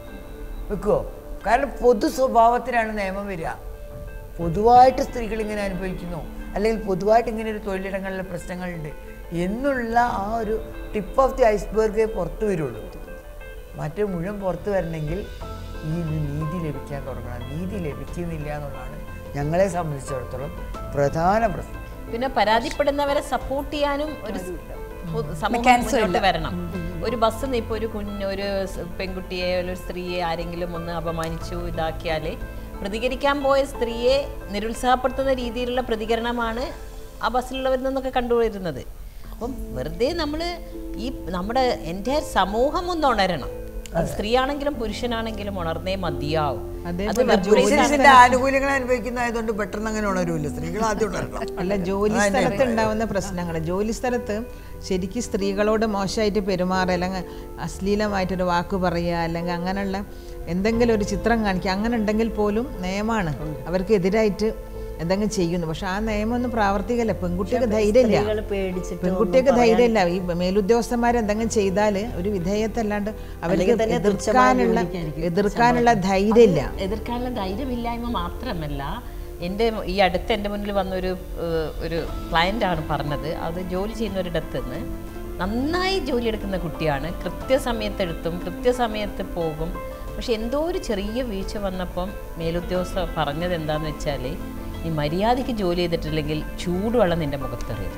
വെക്കുമോ കാരണം പൊതു സ്വഭാവത്തിലാണ് നിയമം വരിക പൊതുവായിട്ട് സ്ത്രീകൾ ഇങ്ങനെ അനുഭവിക്കുന്നു അല്ലെങ്കിൽ പൊതുവായിട്ട് ഇങ്ങനെ ഒരു തൊഴിലിടങ്ങളിലെ പ്രശ്നങ്ങളുണ്ട് എന്നുള്ള ആ ഒരു ടിപ്പ് ഓഫ് ദി ഐസ്ബർഗേ പുറത്തു വരുള്ളൂ മറ്റേ മുഴുവൻ പുറത്തു വരണമെങ്കിൽ ഈ ഇത് നീതി ലഭിക്കാൻ തുടങ്ങണം നീതി ലഭിക്കുന്നില്ല എന്നുള്ളതാണ് ഞങ്ങളെ സംബന്ധിച്ചിടത്തോളം പ്രധാന പ്രശ്നം പിന്നെ പരാതിപ്പെടുന്നവരെ സപ്പോർട്ട് ചെയ്യാനും ഒരു സ് പൊതു- സമൂഹം മുന്നോട്ട് വരണം ഒരു ബസ് ഇപ്പോൾ ഒരു കുഞ്ഞ് ഒരു സ് പെൺകുട്ടിയെ ഒരു സ്ത്രീയെ ആരെങ്കിലും ഒന്ന് അപമാനിച്ചു ഇതാക്കിയാൽ പ്രതികരിക്കാൻ പോയ സ്ത്രീയെ നിരുത്സാഹപ്പെടുത്തുന്ന രീതിയിലുള്ള പ്രതികരണമാണ് ആ ബസ്സിലുള്ളവരിൽ നിന്നൊക്കെ കണ്ടുവരുന്നത് അപ്പം വെറുതെ നമ്മൾ ഈ നമ്മുടെ എൻ്റെ സമൂഹം ഒന്ന് ഉണരണം അത് സ്ത്രീയാണെങ്കിലും പുരുഷനാണെങ്കിലും ഉണർന്നേ മതിയാവും അത് workplace പുരുഷന്റെ ആനുകൂല്യങ്ങൾ അനുഭവിക്കുന്നതായതുകൊണ്ട് പെട്ടെന്ന് അങ്ങനെ ഉണരൂല്ല സ്ത്രീകൾ ആദ്യം ഉണരണം അല്ല ജോലി സ്ഥലത്ത് ഉണ്ടാവുന്ന പ്രശ്നങ്ങൾ ജോലി സ്ഥലത്ത് ശരിക്കും സ്ത്രീകളോട് മോശമായിട്ട് പെരുമാറുക അല്ലെങ്കിൽ അശ്ലീലമായിട്ടൊരു വാക്ക് പറയുക അല്ലെങ്കിൽ അങ്ങനെയുള്ള എന്തെങ്കിലും ഒരു ചിത്രം കാണിക്കുക അങ്ങനെ ഉണ്ടെങ്കിൽ പോലും നിയമമാണ് അവർക്ക് എതിരായിട്ട് എന്തെങ്കിലും ചെയ്യുന്നു പക്ഷെ ആ നിയമമൊന്നും പ്രാവർത്തികമല്ല പെൺകുട്ടിക്ക് ധൈര്യമില്ല സ്ത്രീകൾ പേടിച്ചിട്ട് പെൺകുട്ടിക്ക് ധൈര്യമില്ല ഈ മേലുദ്യോഗസ്ഥന്മാർ എന്തെങ്കിലും ചെയ്താൽ ഒരു വിധേയത്തല്ലാണ്ട് അവർക്ക് തന്നെ തുച്ഛമായ എതിർക്കാനുള്ള ജോലിക്കായിരിക്കും എതിർക്കാനുള്ള ധൈര്യമില്ല എതിർക്കാനുള്ള ധൈര്യമില്ലായ്മ മാത്രമല്ല എൻ്റെ ഈ അടുത്ത് എൻ്റെ മുന്നിൽ വന്നൊരു ഏഹ്, ഒരു ക്ലയൻ്റാണ് പറഞ്ഞത് അത് ജോലി ചെയ്യുന്ന ഒരിടത്ത് നിന്ന് നന്നായി ജോലി എടുക്കുന്ന കുട്ടിയാണ് കൃത്യസമയത്ത് എടുത്തും കൃത്യസമയത്ത് പോകും പക്ഷെ എന്തോ ഒരു ചെറിയ വീഴ്ച വന്നപ്പം മേലുദ്യോഗസ്ഥ പറഞ്ഞത് എന്താണെന്ന് വെച്ചാൽ നീ മര്യാദയ്ക്ക് ജോലി ചെയ്തിട്ടില്ലെങ്കിൽ ചൂടുവെള്ളം നിന്റെ മുഖത്തെറിയും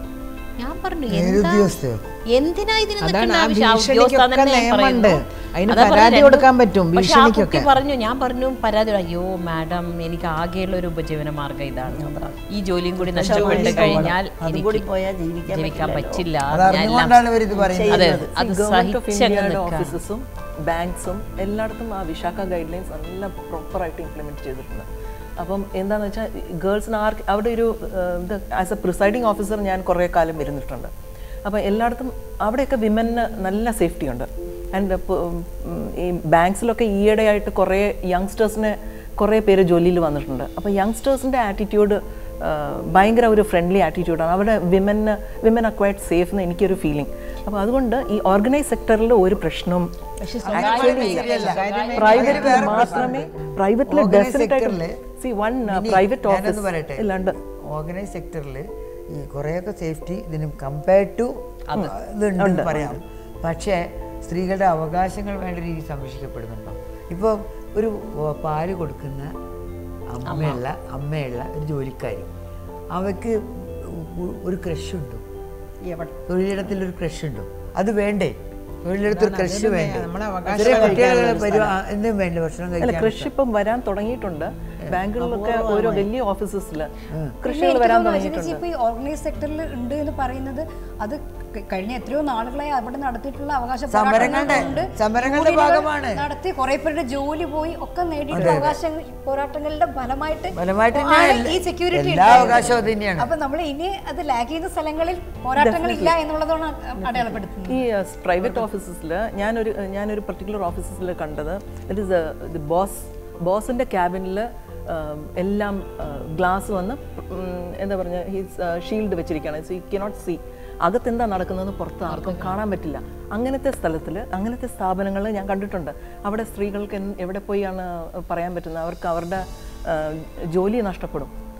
ഞാൻ പറഞ്ഞു എന്താ മേലുദ്യോഗസ്ഥയോ? എന്തിനാ ഇതിന് അതാണ് നിൽക്കേണ്ട ആ ആവശ്യം? ആ ഭീഷണിക്കൊക്കെ ഉദ്യോഗസ്ഥ തന്നെ ഞാൻ നിയമമുണ്ട്. പറയുന്നു. അതിന് അതാ പറഞ്ഞത് പരാതി രണ്ടും- കൊടുക്കാൻ പറ്റും, പക്ഷെ ആ കുട്ടി ഭീഷണിക്കൊക്കെ. പറഞ്ഞു ഞാൻ പറഞ്ഞു പരാതി അയ്യോ മാഡം എനിക്ക് ആകെയുള്ള ഒരു ഉപജീവന മാർഗ്ഗം ഇതാണ് ഈ ജോലിയും കൂടി നഷ്ടപ്പെട്ട് കഴിഞ്ഞാൽ അതും കൂടി എനിക്ക് പോയാൽ ജീവിക്കാൻ ജീവിക്കാൻ പറ്റില്ല അത് ഞാൻ എല്ലാം- അറിഞ്ഞുകൊണ്ടാണ് ഇവരിത് പറയുന്നത് അതെ അത് ഗവൺമെന്റ് ഓഫ് സഹിച്ചങ്ങ് ഇന്ത്യയുടെ നിൽക്കാം ഓഫീസസും ബാങ്ക്സും എല്ലായിടത്തും ആ വിശാഖ ഗൈഡ് ലൈൻസ് നല്ല പ്രോപ്പറായിട്ട് ഇംപ്ലിമെൻറ്റ് ചെയ്തിട്ടുണ്ട് അപ്പം എന്താണെന്ന് വെച്ചാൽ ഗേൾസിന് ആർക്ക് അവിടെ ഒരു ഏഹ്, ഇത് ആസ് എ പ്രിസൈഡിങ് ഓഫീസർ ഞാൻ കുറേ കാലം ഇരുന്നിട്ടുണ്ട് അപ്പോൾ എല്ലായിടത്തും അവിടെയൊക്കെ വിമന് നല്ല സേഫ്റ്റി ഉണ്ട് ആൻഡ് ഈ ബാങ്ക്സിലൊക്കെ ഈയിടെയായിട്ട് കുറേ യങ്സ്റ്റേഴ്സിനെ കുറേ പേര് ജോലിയിൽ വന്നിട്ടുണ്ട് അപ്പോൾ യങ്സ്റ്റേഴ്സിൻ്റെ ആറ്റിറ്റ്യൂഡ് ഭയങ്കര ഒരു ഫ്രണ്ട്ലി ആറ്റിറ്റ്യൂഡാണ് അവിടെ women women are quite safe എന്ന് എനിക്കൊരു ഫീലിംഗ് അപ്പോൾ അതുകൊണ്ട് ഈ ഓർഗനൈസ് സെക്ടറിൽ ഒരു പ്രശ്നവും പ്രൈവറ്റിൽ മാത്രമേ പ്രൈവറ്റിൽ Organized ഡെഫിനറ്റ് sector ല് സി വൺ ഇനി പ്രൈവറ്റ് ഞാനൊന്ന് ഓഫീസ് പറയട്ടെ ഇല്ലാണ്ട് ഓർഗനൈസ് സെക്ടറിൽ ഈ കുറേയൊക്കെ സേഫ്റ്റി ഇതിന് കമ്പയർഡ് ടു ഇതുണ്ടെന്ന് പറയാം പക്ഷേ സ്ത്രീകളുടെ അവകാശങ്ങൾ വേണ്ട രീതിയിൽ സംരക്ഷിക്കപ്പെടുന്നുണ്ടോ ഇപ്പോൾ ഒരു വ- പാല് കൊടുക്കുന്ന അമ്മയുള്ള അമ്മയുള്ള ഒരു ജോലിക്കാരി അവർക്ക് ഉ- ഒരു ക്രഷ് ഉണ്ടോ തൊഴിലിടത്തിൽ ഒരു ക്രഷ് ഉണ്ടോ അത് വേണ്ടേ തൊഴിലിടത്ത് ഒരു ക്രഷ് വേണ്ടേ നമ്മളെ ചെറിയ കുട്ടികൾ വരും ആ, എന്തും വേണ്ട ഭക്ഷണം അല്ല കഴിക്കാൻ കൃഷി ഇപ്പം വരാൻ തുടങ്ങിയിട്ടുണ്ട് ബാങ്കുകളിലൊക്കെ ഓരോ വലിയ ഓഫീസസിൽ കൃഷികൾ വരാൻ തുടങ്ങിയിട്ടുണ്ട് ഇപ്പൊ ഈ ഓർഗനൈസ് സെക്ടറിൽ ഉണ്ട് എന്ന് പറയുന്നത് അത് ക- കഴിഞ്ഞ എത്രയോ നാളുകളായി അവിടെ നടത്തിയിട്ടുള്ള അവകാശ സമരങ്ങളുടെ- പോരാട്ടങ്ങളുണ്ട്. സമരങ്ങളുടെ യൂണിയനുകൾ ഭാഗമാണ്. നടത്തി കുറെ പേരുടെ ജോലി പോയി ഒക്കെ നേടിയിട്ടുള്ള അവകാശങ്ങൾ പോരാട്ടങ്ങളുടെ ഫലമായിട്ട് ഫലമായിട്ട് ആണ് തന്നെയാണ് ഈ സെക്യൂരിറ്റി എല്ലാ അവകാശവും അത് തന്നെയാണ് അപ്പൊ നമ്മൾ ഇനി അത് ലാഗ് ചെയ്യുന്ന സ്ഥലങ്ങളിൽ പോരാട്ടങ്ങൾ ഇല്ല എന്നുള്ളതാണ് അടയാളപ്പെടുത്തുന്നത് ഈ പ്രൈവറ്റ് ഓഫീസസിൽ ഞാനൊരു ഞാനൊരു പർട്ടിക്കുലർ ഓഫീസസിൽ കണ്ടത് ഇറ്റ് ഇസ് ദി ബോസ് ബോസിൻ്റെ ക്യാബിനിൽ എല്ലാം ഗ്ലാസ് വന്ന് ഉം, എന്താ പറഞ്ഞ ഈ ഷീൽഡ് വെച്ചിരിക്കുകയാണ് സോ യു കനോട്ട് സി അകത്ത് എന്താ നടക്കുന്നതെന്ന് പുറത്ത് ആർക്കും കാണാൻ പറ്റില്ല അങ്ങനത്തെ സ്ഥലത്തിൽ അങ്ങനത്തെ സ്ഥാപനങ്ങൾ ഞാൻ കണ്ടിട്ടുണ്ട് അവിടെ സ്ത്രീകൾക്ക് എന്ത്- എവിടെ പോയാണ് പറയാൻ പറ്റുന്നത് അവർക്ക് അവരുടെ ആ, ജോലി നഷ്ടപ്പെടും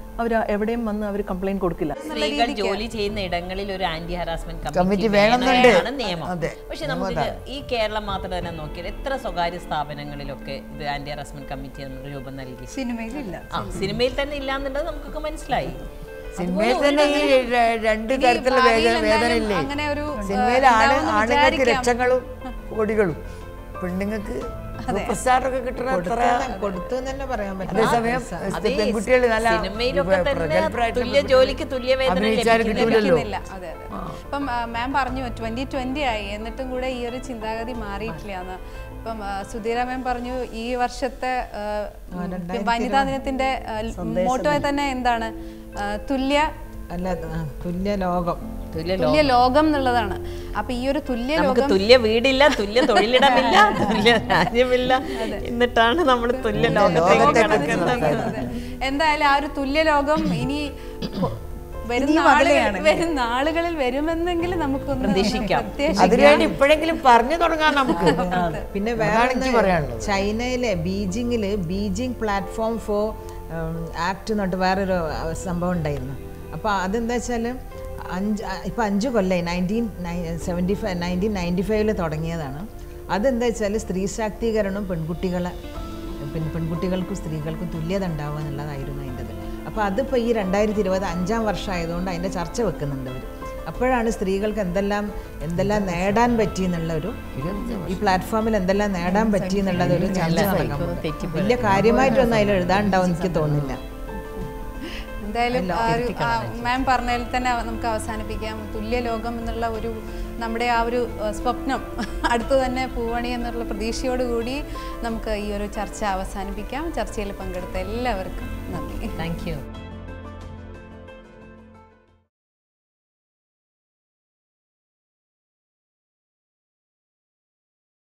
അവർ എവിടെയും വന്ന് അവർ കംപ്ലൈൻറ്റ് കൊടുക്കില്ല സ്ത്രീകൾ ജോലി ചെയ്യുന്ന ഇടങ്ങളിൽ ഒരു ആന്റി ഹറാസ്മെന്റ് കമ്മിറ്റി വേണമെന്നുണ്ട്. വേണമെന്നാണ് നിയമം അതെ, പക്ഷെ നമുക്ക് ഈ കേരളം മാത്രം തന്നെ നോക്കിയാൽ എത്ര സ്വകാര്യ സ്ഥാപനങ്ങളിലൊക്കെ ഇത് ആന്റി ഹറാസ്മെന്റ് കമ്മിറ്റി നമ്മൾ രൂപം നൽകി സിനിമയിലില്ല ആ സിനിമയിൽ തന്നെ ഇല്ലാന്നുള്ളത് നമുക്കൊക്കെ മനസ്സിലായി സിനിമയിൽ തന്നെ ഈ ര- രണ്ട് തരത്തിലുള്ള വേദന ഭാവിയിൽ വേദന എന്തായാലും ഇല്ലേ അങ്ങനെ ഒരു, സിനിമയിൽ ആ, ആണ് ഉണ്ടാവുമെന്ന് ആണുങ്ങൾക്ക് വിചാരിക്കാം. ലക്ഷങ്ങളും കോടികളും പെണ്ണുങ്ങൾക്ക് സൂപ്പർ സ്റ്റാറൊക്കെ കിട്ടണ അത്ര കൊടുത്തു എന്ന് തന്നെ പറയാൻ പറ്റും അതേസമയം അതേ പെൺകുട്ടികൾ നല്ല സിനിമയിലൊക്കെ തന്നെ പ്രഗത്ഭരായിട്ടുള്ള തുല്യ ജോലിക്ക് തുല്യ വേതനം അഭിനയിച്ചാലും ലഭിക്കുന്നില്ല. കിട്ടൂലല്ലോ ഇല്ല അതെ അതെ ഇപ്പം മാം പറഞ്ഞു ട്വന്റി ട്വന്റി ആയി എന്നിട്ടും കൂടെ ഈ ഒരു ചിന്താഗതി മാറിയിട്ടില്ല എന്ന് ഇപ്പം ആ, സുധീര മാം പറഞ്ഞു ഈ വർഷത്തെ ആ, വനിതാ ദിനത്തിന്റെ മോട്ടോ തന്നെ എന്താണ് ആ, തുല്യ അല്ല ആ, തുല്യ ലോകം തുല്യ തുല്യ ലോകം എന്നുള്ളതാണ് അപ്പൊ ഈ ഒരു തുല്യ നമുക്ക് ലോകം തുല്യ വീടില്ല തുല്യ തൊഴിലിടമില്ല തുല്യ രാജ്യമില്ല എന്നിട്ടാണ് നമ്മൾ തുല്യ ലോകത്തേക്ക് കിടക്കുന്നത് അതെ. എന്തായാലും ആ ഒരു തുല്യ ലോകം ഇനി കൊ- വരുന്ന ആളുകൾ വരുന്ന ആളുകളിൽ വരുമെന്നെങ്കിലും നമുക്കൊന്ന് പ്രതീക്ഷിക്കാം. പ്രത്യാശിക്കാം. അതിനുവേണ്ടി ഇപ്പോഴെങ്കിലും പറഞ്ഞു തുടങ്ങാം നമുക്ക് പിന്നെ അതാണ് വേറെ എനിക്ക് പറയാനുള്ളത് ചൈനയിലെ ബീജിങ്ങില് ബീജിംഗ് പ്ലാറ്റ്ഫോം ഫോർ ആക്ട് എന്നിട്ട് വേറൊരു അഹ്, സംഭവം ഉണ്ടായിരുന്നു അപ്പോൾ അതെന്താ വെച്ചാൽ അഞ്ച് ഇപ്പം അഞ്ച് കൊല്ലമായി nineteen seventy five nineteen ninety ഫൈവില് തുടങ്ങിയതാണ് അതെന്താ വെച്ചാൽ സ്ത്രീ ശാക്തീകരണം പെൺകുട്ടികളെ പെൺ പെൺകുട്ടികൾക്കും സ്ത്രീകൾക്കും തുല്യത ഉണ്ടാവുക എന്നുള്ളതായിരുന്നു അതിൻ്റെത് അപ്പോൾ അതിപ്പോൾ ഈ രണ്ടായിരത്തി ഇരുപത് അഞ്ചാം വർഷം ആയതുകൊണ്ട് അതിൻ്റെ ചർച്ച വെക്കുന്നുണ്ട് അവർ അപ്പോഴാണ് സ്ത്രീകൾക്ക് എന്തെല്ലാം എന്തെല്ലാം നേടാൻ പറ്റി എന്നുള്ള ഒരു ഈ പ്ലാറ്റ്ഫോമിൽ എന്തെല്ലാം നേടാൻ പറ്റി എന്നുള്ളത് ഒരു ചർച്ച നടക്കാൻ പോകുന്നത്. വലിയ കാര്യമായിട്ടൊന്നും അതിൽ എഴുതാനുണ്ടാവും എനിക്ക് തോന്നുന്നില്ല എന്തായാലും ആ ഒരു മാം പറഞ്ഞതിൽ തന്നെ നമുക്ക് അവസാനിപ്പിക്കാം തുല്യ ലോകം എന്നുള്ള ഒരു നമ്മുടെ ആ ഒരു ആ, സ്വപ്നം അടുത്തു തന്നെ പൂവണി എന്നുള്ള പ്രതീക്ഷയോടുകൂടി നമുക്ക് ഈ ഒരു ചർച്ച അവസാനിപ്പിക്കാം ചർച്ചയിൽ പങ്കെടുത്ത എല്ലാവർക്കും നന്ദി താങ്ക് യു